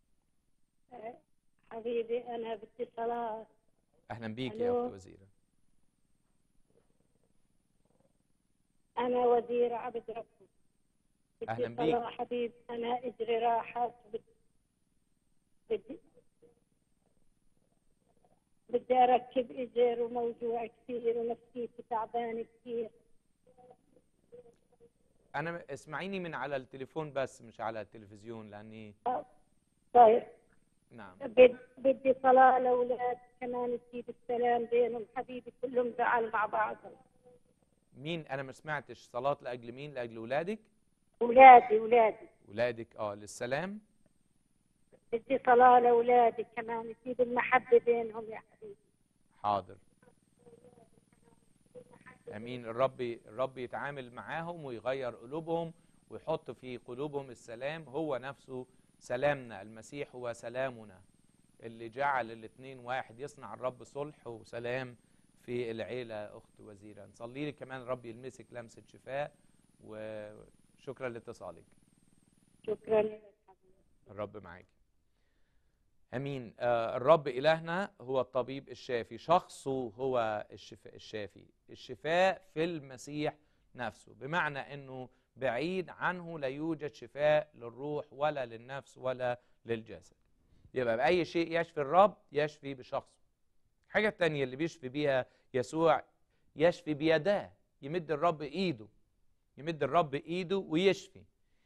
حبيبي أنا بدي صلاة اهلا بيك يا ألو. اخت وزيره أنا وزيرة عبد ربي بدي أهلاً بيك. صلاة حبيبي أنا إجري راحت بدي بدي بدي أركب إجر وموجوع كثير ونفسيتي تعبانة كثير انا اسمعيني من على التليفون بس مش على التلفزيون لاني طيب نعم بد- بدي صلاة لأولاد كمان تجيب السلام بينهم حبيبي كلهم زعل مع بعضهم مين انا ما سمعتش صلاه لاجل مين لاجل اولادك أولادي أولادي اولادك اه للسلام بدي صلاة لأولادي كمان تجيب المحبة بينهم يا حبيبي حاضر امين الرب الرب يتعامل معاهم ويغير قلوبهم ويحط في قلوبهم السلام هو نفسه سلامنا المسيح هو سلامنا اللي جعل الاثنين واحد يصنع الرب صلح وسلام في العيله اخت وزيره نصلي لك كمان الرب يلمسك لمسه شفاء وشكرا لاتصالك شكرا لك الرب معاك امين آه الرب الهنا هو الطبيب الشافي شخصه هو الشفاء الشافي الشفاء في المسيح نفسه بمعنى انه بعيد عنه لا يوجد شفاء للروح ولا للنفس ولا للجسد يبقى باي شيء يشفي الرب يشفي بشخصه الحاجه الثانيه اللي بيشفي بيها يسوع يشفي بيداه يمد الرب ايده يمد الرب ايده ويشفي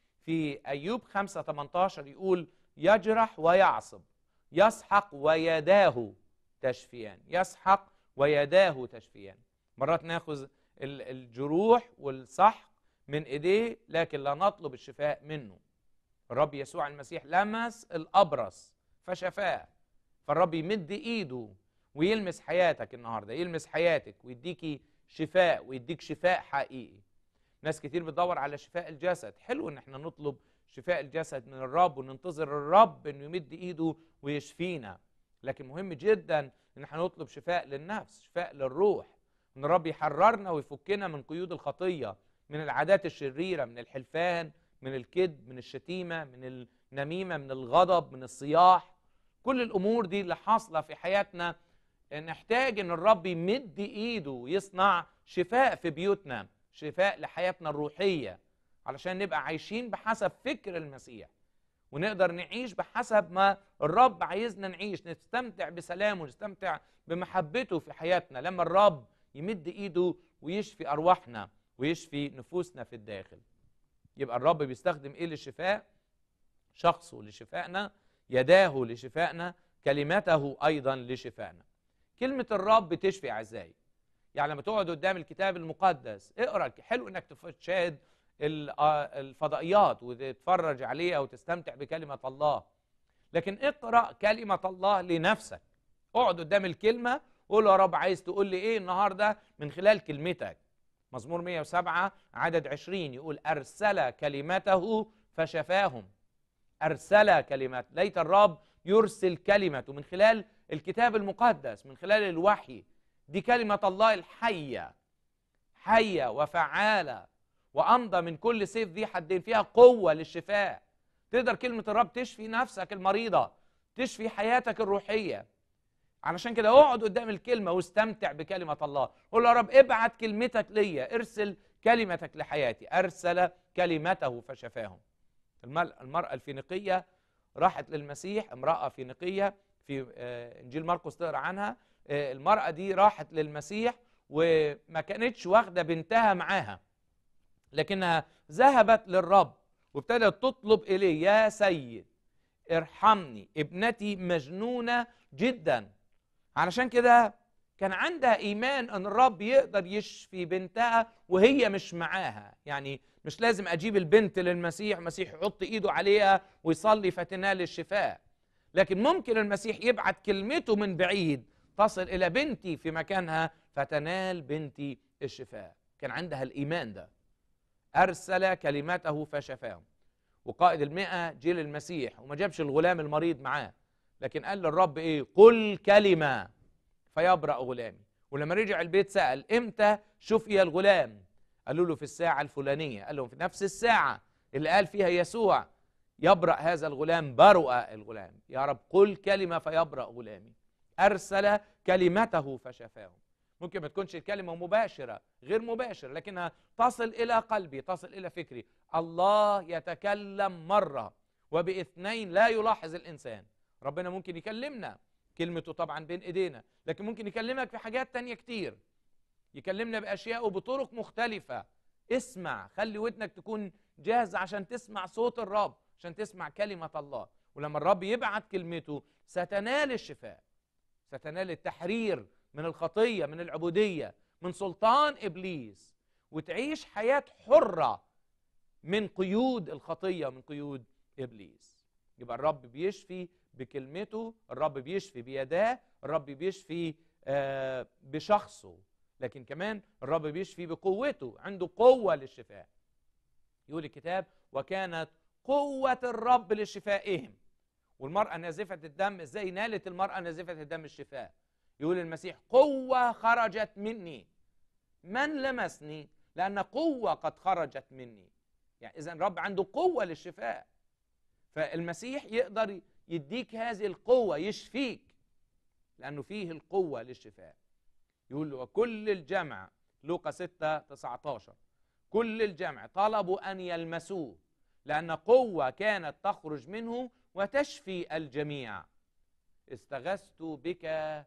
في ايوب 5 18 يقول يجرح ويعصب يسحق ويداه تشفيان يسحق ويداه تشفيان مرات ناخذ ال- الجروح والسحق من ايديه لكن لا نطلب الشفاء منه الرب يسوع المسيح لمس الابرص فشفاه فالرب يمد ايده ويلمس حياتك النهارده يلمس حياتك ويديكي شفاء ويديك شفاء حقيقي ناس كتير بتدور على شفاء الجسد حلو ان احنا نطلب شفاء الجسد من الرب وننتظر الرب انه يمد ايده ويشفينا لكن مهم جدا ان احنا نطلب شفاء للنفس شفاء للروح ان الرب يحررنا ويفكنا من قيود الخطيه من العادات الشريره من الحلفان من الكذب من الشتيمه من النميمه من الغضب من الصياح كل الامور دي اللي حاصله في حياتنا نحتاج ان الرب يمد ايده ويصنع شفاء في بيوتنا شفاء لحياتنا الروحيه علشان نبقى عايشين بحسب فكر المسيح ونقدر نعيش بحسب ما الرب عايزنا نعيش نستمتع بسلامه نستمتع بمحبته في حياتنا لما الرب يمد ايده ويشفي ارواحنا ويشفي نفوسنا في الداخل يبقى الرب بيستخدم ايه للشفاء شخصه لشفائنا يداه لشفائنا كلمته ايضا لشفائنا كلمه الرب تشفي اعزائي يعني لما تقعد قدام الكتاب المقدس اقرا حلو انك تشاهد ال- آه الفضائيات وتتفرج عليها وتستمتع بكلمه الله لكن اقرا كلمه الله لنفسك اقعد قدام الكلمه قول يا رب عايز تقول لي ايه النهارده من خلال كلمتك مزمور 107 عدد 20 يقول ارسل كلمته فشفاهم ارسل كلمات ليت الرب يرسل كلمته من خلال الكتاب المقدس من خلال الوحي دي كلمه الله الحيه حيه وفعاله وامضى من كل سيف ذي حدين فيها قوه للشفاء تقدر كلمه الرب تشفي نفسك المريضه تشفي حياتك الروحيه علشان كده اقعد قدام الكلمه واستمتع بكلمه الله قول له يا رب ابعت كلمتك ليا ارسل كلمتك لحياتي ارسل كلمته فشفاهم المل- المراه الفينيقيه راحت للمسيح امراه فينيقيه في آه، انجيل مرقس تقرا عنها آه، المراه دي راحت للمسيح وما كانتش واخده بنتها معاها لكنها ذهبت للرب وابتدت تطلب اليه يا سيد ارحمني ابنتي مجنونه جدا علشان كده كان عندها ايمان ان الرب يقدر يشفي بنتها وهي مش معاها يعني مش لازم اجيب البنت للمسيح المسيح يحط ايده عليها ويصلي فتنال الشفاء لكن ممكن المسيح يبعت كلمته من بعيد تصل الى بنتي في مكانها فتنال بنتي الشفاء كان عندها الايمان ده ارسل كلمته فشفاهم وقائد المئة جه للمسيح وما جابش الغلام المريض معاه لكن قال للرب ايه قل كلمه فيبرأ غلامي ولما رجع البيت سأل امتى شفي الغلام قالوا له في الساعة الفلانية قال لهم في نفس الساعة اللي قال فيها يسوع يبرأ هذا الغلام برؤ الغلام يا رب قل كلمة فيبرأ غلامي أرسل كلمته فشفاهم ممكن ما تكونش الكلمة مباشرة غير مباشرة لكنها تصل إلى قلبي تصل إلى فكري الله يتكلم مرة وباثنين لا يلاحظ الإنسان ربنا ممكن يكلمنا كلمته طبعا بين ايدينا لكن ممكن يكلمك في حاجات تانية كتير يكلمنا باشياء وبطرق مختلفة اسمع خلي ودنك تكون جاهزة عشان تسمع صوت الرب عشان تسمع كلمة الله ولما الرب يبعت كلمته ستنال الشفاء ستنال التحرير من الخطية من العبودية من سلطان إبليس وتعيش حياة حرة من قيود الخطية ومن قيود إبليس يبقى الرب بيشفي بكلمته الرب بيشفي بيداه الرب بيشفي آه، بشخصه لكن كمان الرب بيشفي بقوته عنده قوة للشفاء يقول الكتاب وكانت قوة الرب لشفائهم والمرأة نازفة الدم ازاي نالت المرأة نازفة الدم الشفاء يقول المسيح قوة خرجت مني من لمسني لأن قوة قد خرجت مني يعني إذا الرب عنده قوة للشفاء فالمسيح يقدر يديك هذه القوة يشفيك لأنه فيه القوة للشفاء يقول له وكل الجمع لوقا 6 19 كل الجمع طلبوا أن يلمسوه لأن قوة كانت تخرج منه وتشفي الجميع استغثت بك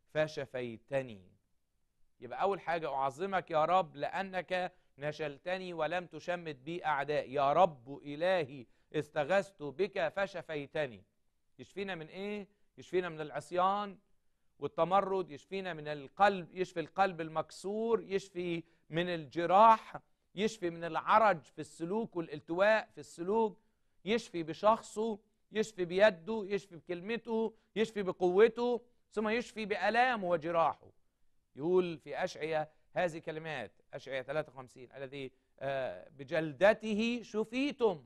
فشفيتني يبقى أول حاجة أعظمك يا رب لأنك نشلتني ولم تشمت بي أعدائي يا رب إلهي استغثت بك فشفيتني يشفينا من ايه يشفينا من العصيان والتمرد يشفينا من القلب يشفي القلب المكسور يشفي من الجراح يشفي من العرج في السلوك والالتواء في السلوك يشفي بشخصه يشفي بيده يشفي بكلمته يشفي بقوته ثم يشفي بألامه وجراحه يقول في أشعية هذه كلمات أشعية 53 الذي آه، بجلدته شفيتم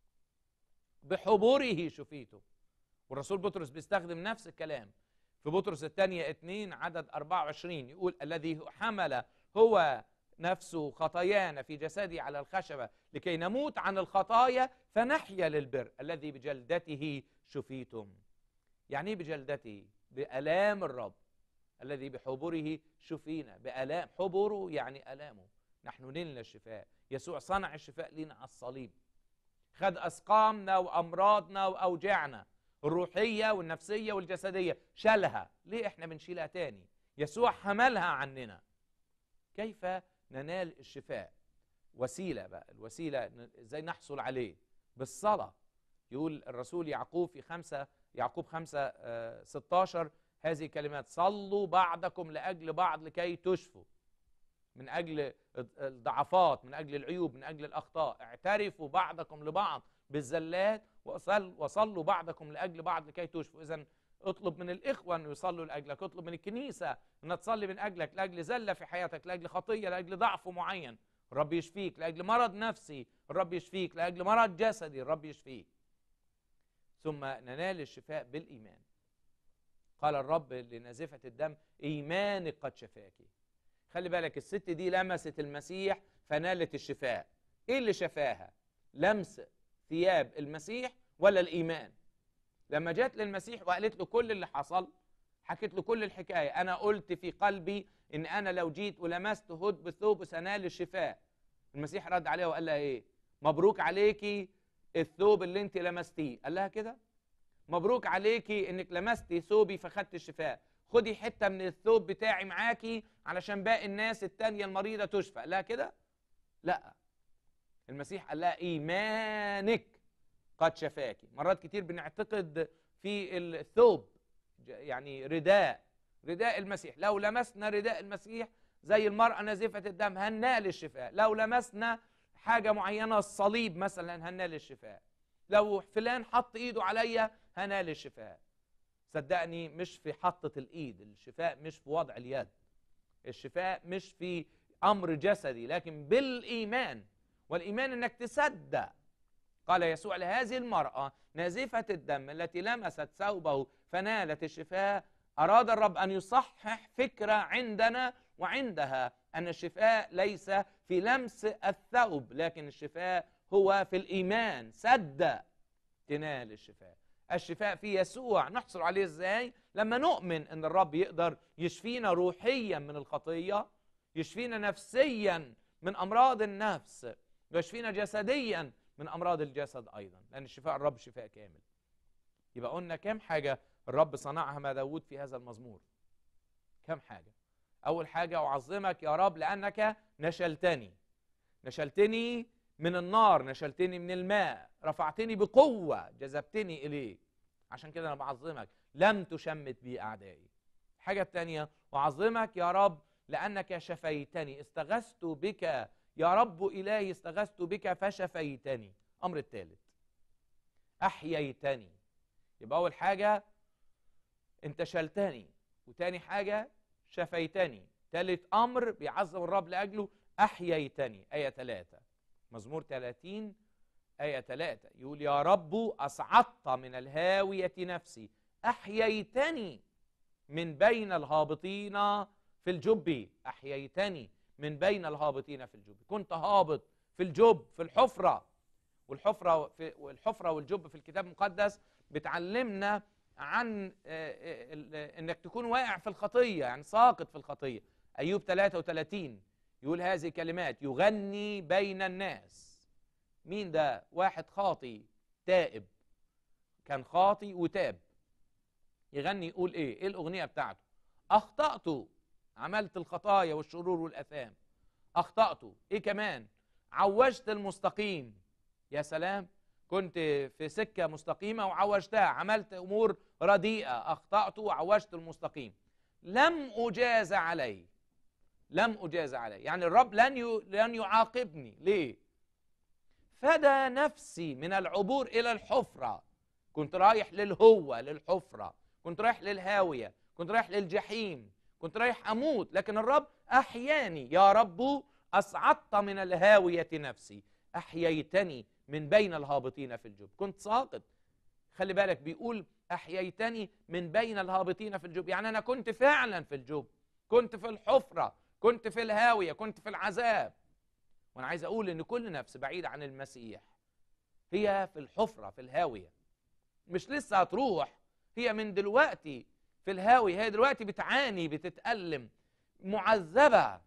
بحبره شفيتم والرسول بطرس بيستخدم نفس الكلام في بطرس الثانية 2 عدد 24 يقول الذي حمل هو نفسه خطايانا في جسدي على الخشبة لكي نموت عن الخطايا فنحيا للبر الذي بجلدته شفيتم يعني ايه بجلدته بألام الرب الذي بحبره شفينا بألام حبره يعني ألامه نحن نلنا الشفاء يسوع صنع الشفاء لنا على الصليب خد أسقامنا وأمراضنا وأوجاعنا الروحية والنفسية والجسدية شالها ليه احنا بنشيلها تاني يسوع حملها عننا كيف ننال الشفاء وسيلة بقى الوسيلة ن- ازاي نحصل عليه بالصلاة يقول الرسول يعقوب في خمسة يعقوب خمسة آه، 16 هذه كلمات صلوا بعضكم لأجل بعض لكي تشفوا من أجل الضعفات من أجل العيوب من أجل الأخطاء اعترفوا بعضكم لبعض بالزلات وصل وصلوا بعضكم لاجل بعض لكي تشفوا اذا اطلب من الاخوه ان يصلوا لاجلك اطلب من الكنيسه انها تصلي من اجلك لاجل زله في حياتك لاجل خطيه لاجل ضعف معين الرب يشفيك لاجل مرض نفسي الرب يشفيك لاجل مرض جسدي الرب يشفيك ثم ننال الشفاء بالايمان قال الرب لنازفه الدم ايمانك قد شفاك خلي بالك الست دي لمست المسيح فنالت الشفاء ايه اللي شفاها لمس ثياب المسيح ولا الايمان لما جت للمسيح وقالت له كل اللي حصل حكيت له كل الحكايه انا قلت في قلبي ان انا لو جيت ولمست هد بثوب سنال الشفاء المسيح رد عليها وقال لها ايه مبروك عليكي الثوب اللي انت لمستيه قال لها كده مبروك عليكي انك لمستي ثوبي فخدت الشفاء خدي حته من الثوب بتاعي معاكي علشان باقي الناس التانية المريضه تشفى لا كده لا المسيح قال لها ايمانك قد شفاكي مرات كتير بنعتقد في الثوب ج- يعني رداء رداء المسيح لو لمسنا رداء المسيح زي المرأة نازفة الدم هننال الشفاء لو لمسنا حاجة معينة الصليب مثلا هنال الشفاء لو فلان حط ايده عليا هنال الشفاء صدقني مش في حطة الايد الشفاء مش في وضع اليد الشفاء مش في امر جسدي لكن بالايمان والايمان انك تصدق قال يسوع لهذه المرأة نازفة الدم التي لمست ثوبه فنالت الشفاء أراد الرب أن يصحح فكرة عندنا وعندها أن الشفاء ليس في لمس الثوب لكن الشفاء هو في الإيمان صدق تنال الشفاء الشفاء في يسوع نحصل عليه ازاي لما نؤمن ان الرب يقدر يشفينا روحيا من الخطيه يشفينا نفسيا من امراض النفس ويشفينا جسديا من امراض الجسد ايضا لان الشفاء الرب شفاء كامل يبقى قلنا كم حاجه الرب صنعها مع داود في هذا المزمور كم حاجه اول حاجه اعظمك يا رب لانك نشلتني نشلتني من النار نشلتني من الماء رفعتني بقوه جذبتني اليك عشان كده انا بعظمك لم تشمت بي اعدائي الحاجه الثانيه اعظمك يا رب لانك شفيتني استغثت بك يا رب الهي استغثت بك فشفيتني امر الثالث احييتني يبقى اول حاجه انت شلتني وتاني حاجه شفيتني ثالث امر بيعظم الرب لاجله احييتني ايه ثلاثة مزمور 30 آية 3 يقول يا رب أصعدت من الهاوية نفسي أحييتني من بين الهابطين في الجب أحييتني من بين الهابطين في الجب كنت هابط في الجب في الحفرة والحفرة في والحفرة والجب في الكتاب المقدس بتعلمنا عن آه، آه، ال- انك تكون واقع في الخطية يعني ساقط في الخطية أيوب 33 يقول هذه كلمات يغني بين الناس مين ده واحد خاطي تائب كان خاطي وتاب يغني يقول ايه ايه الاغنيه بتاعته اخطات عملت الخطايا والشرور والاثام اخطات ايه كمان عوجت المستقيم يا سلام كنت في سكه مستقيمه وعوجتها عملت امور رديئه اخطات وعوجت المستقيم لم اجاز عليه لم اجاز عليه يعني الرب لن ي... لن يعاقبني ليه فدى نفسي من العبور الى الحفره كنت رايح للهوة للحفرة كنت رايح للهاوية كنت رايح للجحيم كنت رايح أموت لكن الرب أحياني يا رب أصعدت من الهاوية نفسي أحييتني من بين الهابطين في الجب كنت ساقط خلي بالك بيقول أحييتني من بين الهابطين في الجب يعني أنا كنت فعلا في الجب كنت في الحفرة كنت في الهاوية كنت في العذاب وأنا عايز أقول إن كل نفس بعيدة عن المسيح هي في الحفرة في الهاوية مش لسه هتروح هي من دلوقتي في الهاوي هي دلوقتي بتعاني بتتألم معذبة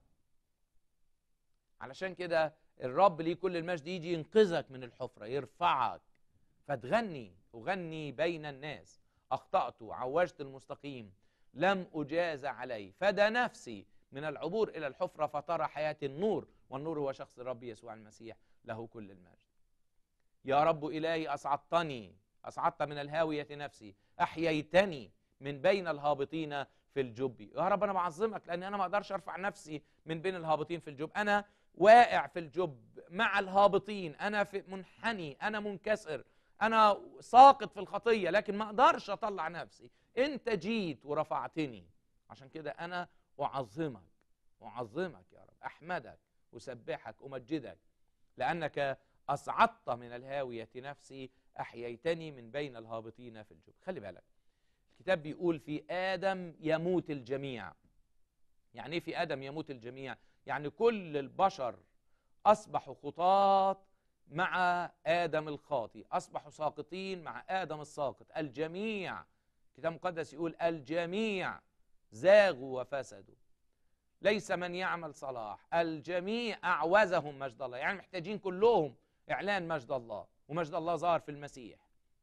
علشان كده الرب ليه كل المجد يجي ينقذك من الحفرة يرفعك فتغني أغني بين الناس أخطأت عوجت المستقيم لم أجاز علي فدى نفسي من العبور إلى الحفرة فترى حياة النور والنور هو شخص الرب يسوع المسيح له كل المجد يا رب إلهي أصعدتني أصعدت من الهاوية نفسي أحييتني من بين الهابطين في الجب يا رب أنا بعظمك لأن أنا ما أقدرش أرفع نفسي من بين الهابطين في الجب أنا واقع في الجب مع الهابطين أنا في منحني أنا منكسر أنا ساقط في الخطية لكن ما أقدرش أطلع نفسي أنت جيت ورفعتني عشان كده أنا أعظمك أعظمك يا رب أحمدك أسبحك أمجدك لأنك أصعدت من الهاوية نفسي أحييتني من بين الهابطين في الجب خلي بالك الكتاب بيقول في آدم يموت الجميع يعني إيه في آدم يموت الجميع يعني كل البشر أصبحوا خطاة مع آدم الخاطي أصبحوا ساقطين مع آدم الساقط الجميع الكتاب المقدس يقول الجميع زاغوا وفسدوا ليس من يعمل صلاح الجميع أعوزهم مجد الله يعني محتاجين كلهم إعلان مجد الله ومجد الله ظهر في المسيح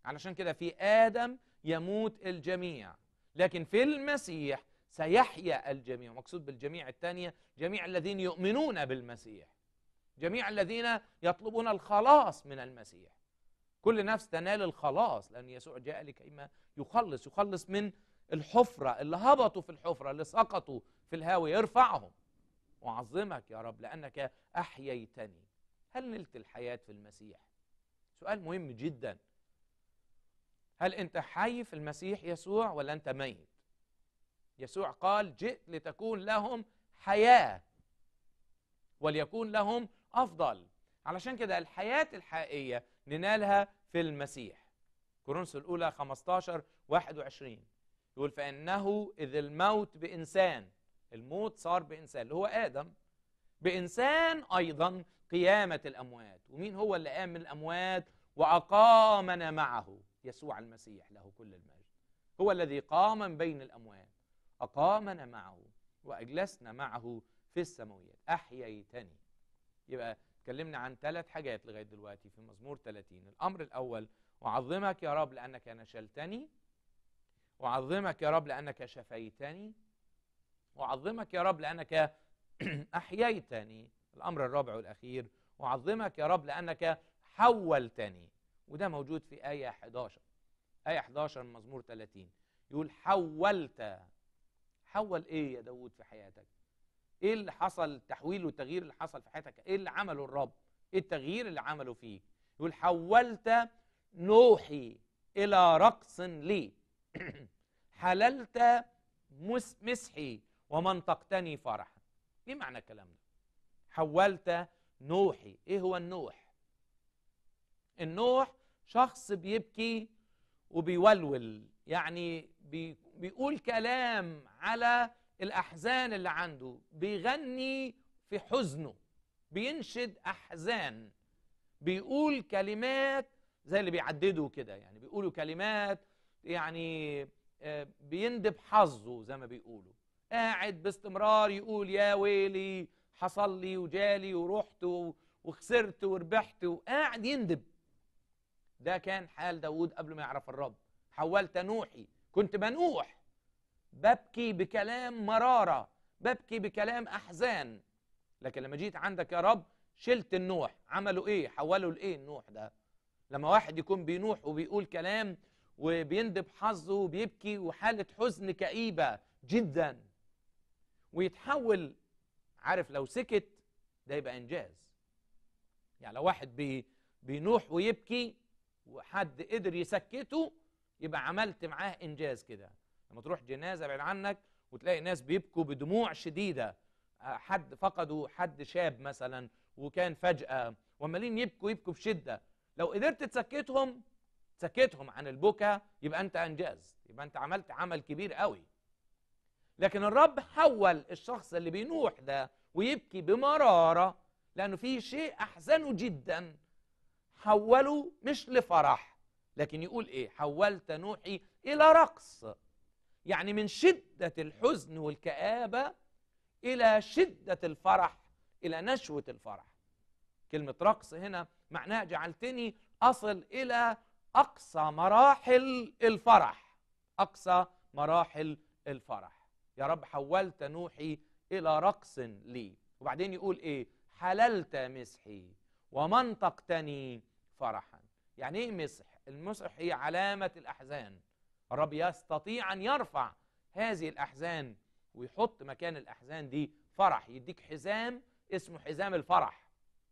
علشان كده في آدم يموت الجميع لكن في المسيح سيحيا الجميع مقصود بالجميع الثانية جميع الذين يؤمنون بالمسيح جميع الذين يطلبون الخلاص من المسيح كل نفس تنال الخلاص لأن يسوع جاء لكيما يخلص يخلص من الحفرة اللي هبطوا في الحفرة اللي سقطوا في الهاوية يرفعهم وأعظمك يا رب لأنك أحييتني هل نلت الحياة في المسيح سؤال مهم جدا هل أنت حي في المسيح يسوع ولا أنت ميت يسوع قال جئت لتكون لهم حياة وليكون لهم أفضل علشان كده الحياة الحقيقية ننالها في المسيح كورنثوس الأولى 15 21 يقول فإنه إذ الموت بإنسان الموت صار بإنسان اللي هو آدم بإنسان أيضا قيامة الأموات ومين هو اللي قام من الأموات وأقامنا معه يسوع المسيح له كل المجد هو الذي قام من بين الأموات أقامنا معه وأجلسنا معه في السماويات أحييتني يبقى اتكلمنا عن ثلاث حاجات لغاية دلوقتي في مزمور 30 الأمر الأول وعظمك يا رب لأنك نشلتني وعظمك يا رب لأنك شفيتني وعظمك يا رب لأنك أحييتني الأمر الرابع والأخير وعظمك يا رب لأنك حولتني وده موجود في آية 11 آية 11 من مزمور 30 يقول حولت حول إيه يا داود في حياتك إيه اللي حصل التحويل والتغيير اللي حصل في حياتك إيه اللي عمله الرب إيه التغيير اللي عمله فيك يقول حولت نوحي إلى رقص لي حللت مس مسحي ومنطقتني فرحا ايه معنى الكلام ده حولت نوحي ايه هو النوح النوح شخص بيبكي وبيولول يعني بي بيقول كلام على الاحزان اللي عنده بيغني في حزنه بينشد احزان بيقول كلمات زي اللي بيعددوا كده يعني بيقولوا كلمات يعني بيندب حظه زي ما بيقولوا قاعد باستمرار يقول يا ويلي حصل لي وجالي ورحت وخسرت وربحت وقاعد يندب ده كان حال داود قبل ما يعرف الرب حولت نوحي كنت بنوح ببكي بكلام مرارة ببكي بكلام أحزان لكن لما جيت عندك يا رب شلت النوح عملوا ايه حولوا لايه النوح ده لما واحد يكون بينوح وبيقول كلام وبيندب حظه وبيبكي وحالة حزن كئيبة جدا ويتحول عارف لو سكت ده يبقى إنجاز يعني لو واحد بي بينوح ويبكي وحد قدر يسكته يبقى عملت معاه إنجاز كده لما تروح جنازة بعيد عنك وتلاقي ناس بيبكوا بدموع شديدة حد فقدوا حد شاب مثلا وكان فجأة وعمالين يبكوا يبكوا بشدة لو قدرت تسكتهم سكتهم عن البكا يبقى انت انجاز يبقى انت عملت عمل كبير قوي لكن الرب حول الشخص اللي بينوح ده ويبكي بمرارة لأنه في شيء أحزنه جدا حوله مش لفرح لكن يقول إيه حولت نوحي إلى رقص يعني من شدة الحزن والكآبة إلى شدة الفرح إلى نشوة الفرح كلمة رقص هنا معناها جعلتني أصل إلى أقصى مراحل الفرح أقصى مراحل الفرح يا رب حولت نوحي إلى رقص لي وبعدين يقول إيه حللت مسحي ومنطقتني فرحا يعني إيه مسح المسح هي علامة الأحزان الرب يستطيع أن يرفع هذه الأحزان ويحط مكان الأحزان دي فرح يديك حزام اسمه حزام الفرح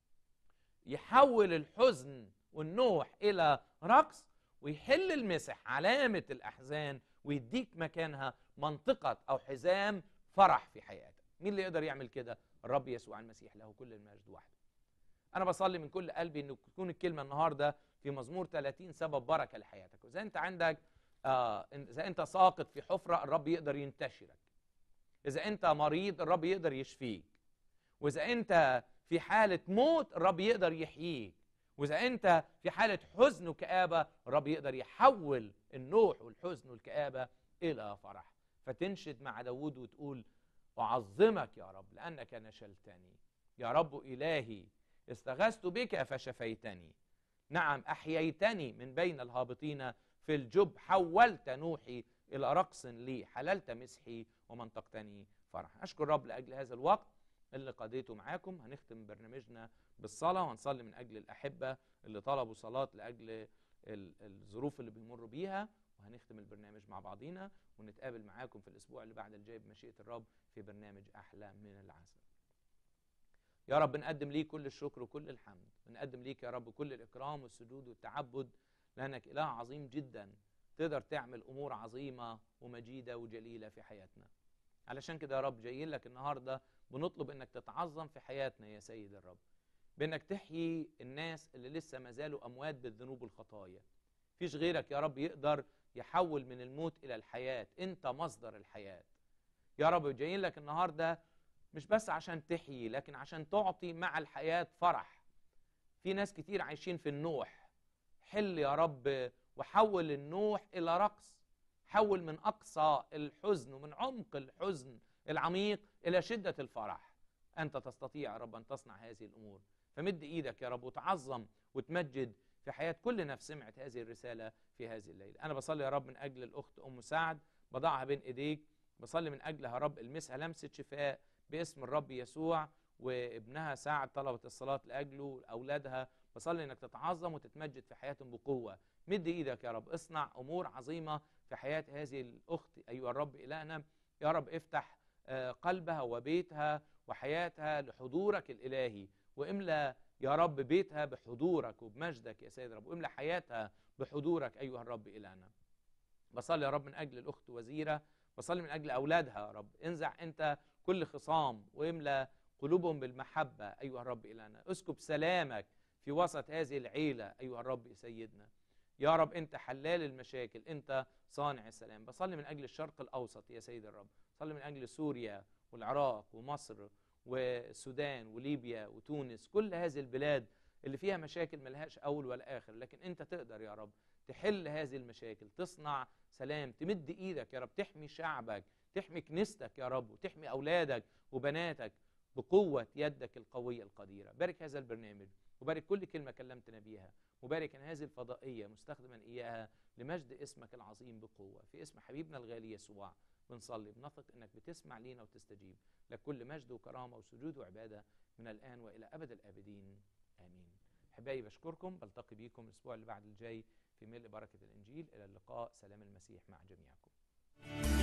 يحول الحزن والنوح إلى رقص ويحل المسح علامة الأحزان ويديك مكانها منطقة أو حزام فرح في حياتك مين اللي يقدر يعمل كده الرب يسوع المسيح له كل المجد وحده أنا بصلي من كل قلبي أن تكون الكلمة النهاردة في مزمور 30 سبب بركة لحياتك وإذا أنت عندك آه إذا أنت ساقط في حفرة الرب يقدر ينتشرك إذا أنت مريض الرب يقدر يشفيك وإذا أنت في حالة موت الرب يقدر يحييك وإذا أنت في حالة حزن وكآبة الرب يقدر يحول النوح والحزن والكآبة إلى فرح فتنشد مع داود وتقول أعظمك يا رب لأنك نشلتني يا رب إلهي استغثت بك فشفيتني نعم أحييتني من بين الهابطين في الجب حولت نوحي إلى رقص لي حللت مسحي ومنطقتني فرح أشكر رب لأجل هذا الوقت اللي قضيته معاكم هنختم برنامجنا بالصلاة وهنصلي من أجل الأحبة اللي طلبوا صلاة لأجل ال- الظروف اللي بيمروا بيها وهنختم البرنامج مع بعضينا ونتقابل معاكم في الأسبوع اللي بعد الجاي بمشيئة الرب في برنامج أحلى من العسل يا رب نقدم ليك كل الشكر وكل الحمد بنقدم ليك يا رب كل الإكرام والسجود والتعبد لأنك إله عظيم جدا تقدر تعمل أمور عظيمة ومجيدة وجليلة في حياتنا علشان كده يا رب جايين لك النهاردة بنطلب انك تتعظم في حياتنا يا سيد الرب بانك تحيي الناس اللي لسه ما زالوا اموات بالذنوب والخطايا فيش غيرك يا رب يقدر يحول من الموت الى الحياه انت مصدر الحياه يا رب جايين لك النهارده مش بس عشان تحيي لكن عشان تعطي مع الحياه فرح في ناس كتير عايشين في النوح حل يا رب وحول النوح الى رقص حول من اقصى الحزن ومن عمق الحزن العميق الى شده الفرح انت تستطيع يا رب ان تصنع هذه الامور فمد ايدك يا رب وتعظم وتمجد في حياه كل نفس سمعت هذه الرساله في هذه الليله انا بصلي يا رب من اجل الاخت ام سعد بضعها بين ايديك بصلي من اجلها يا رب المسها لمسه شفاء باسم الرب يسوع وابنها سعد طلبت الصلاه لاجله اولادها بصلي انك تتعظم وتتمجد في حياتهم بقوه مد ايدك يا رب اصنع امور عظيمه في حياه هذه الاخت ايها الرب الهنا يا رب افتح آه، قلبها وبيتها وحياتها لحضورك الالهي واملا يا رب بيتها بحضورك وبمجدك يا سيد رب واملا حياتها بحضورك ايها الرب الهنا بصلي يا رب من اجل الاخت وزيره بصلي من اجل اولادها يا رب انزع انت كل خصام واملا قلوبهم بالمحبه ايها الرب الهنا اسكب سلامك في وسط هذه العيله ايها الرب سيدنا يا رب انت حلال المشاكل انت صانع السلام بصلي من اجل الشرق الاوسط يا سيد الرب صلي من اجل سوريا والعراق ومصر والسودان وليبيا وتونس كل هذه البلاد اللي فيها مشاكل ملهاش اول ولا اخر لكن انت تقدر يا رب تحل هذه المشاكل تصنع سلام تمد ايدك يا رب تحمي شعبك تحمي كنيستك يا رب وتحمي اولادك وبناتك بقوه يدك القويه القديره بارك هذا البرنامج وبارك كل كلمه كلمتنا بيها وبارك ان هذه الفضائيه مستخدما اياها لمجد اسمك العظيم بقوه في اسم حبيبنا الغالي يسوع بنصلي بنثق انك بتسمع لينا وتستجيب لك كل مجد وكرامه وسجود وعباده من الان والى ابد الابدين امين احبائي بشكركم بلتقي بيكم الاسبوع اللي بعد الجاي في ملء بركه الانجيل الى اللقاء سلام المسيح مع جميعكم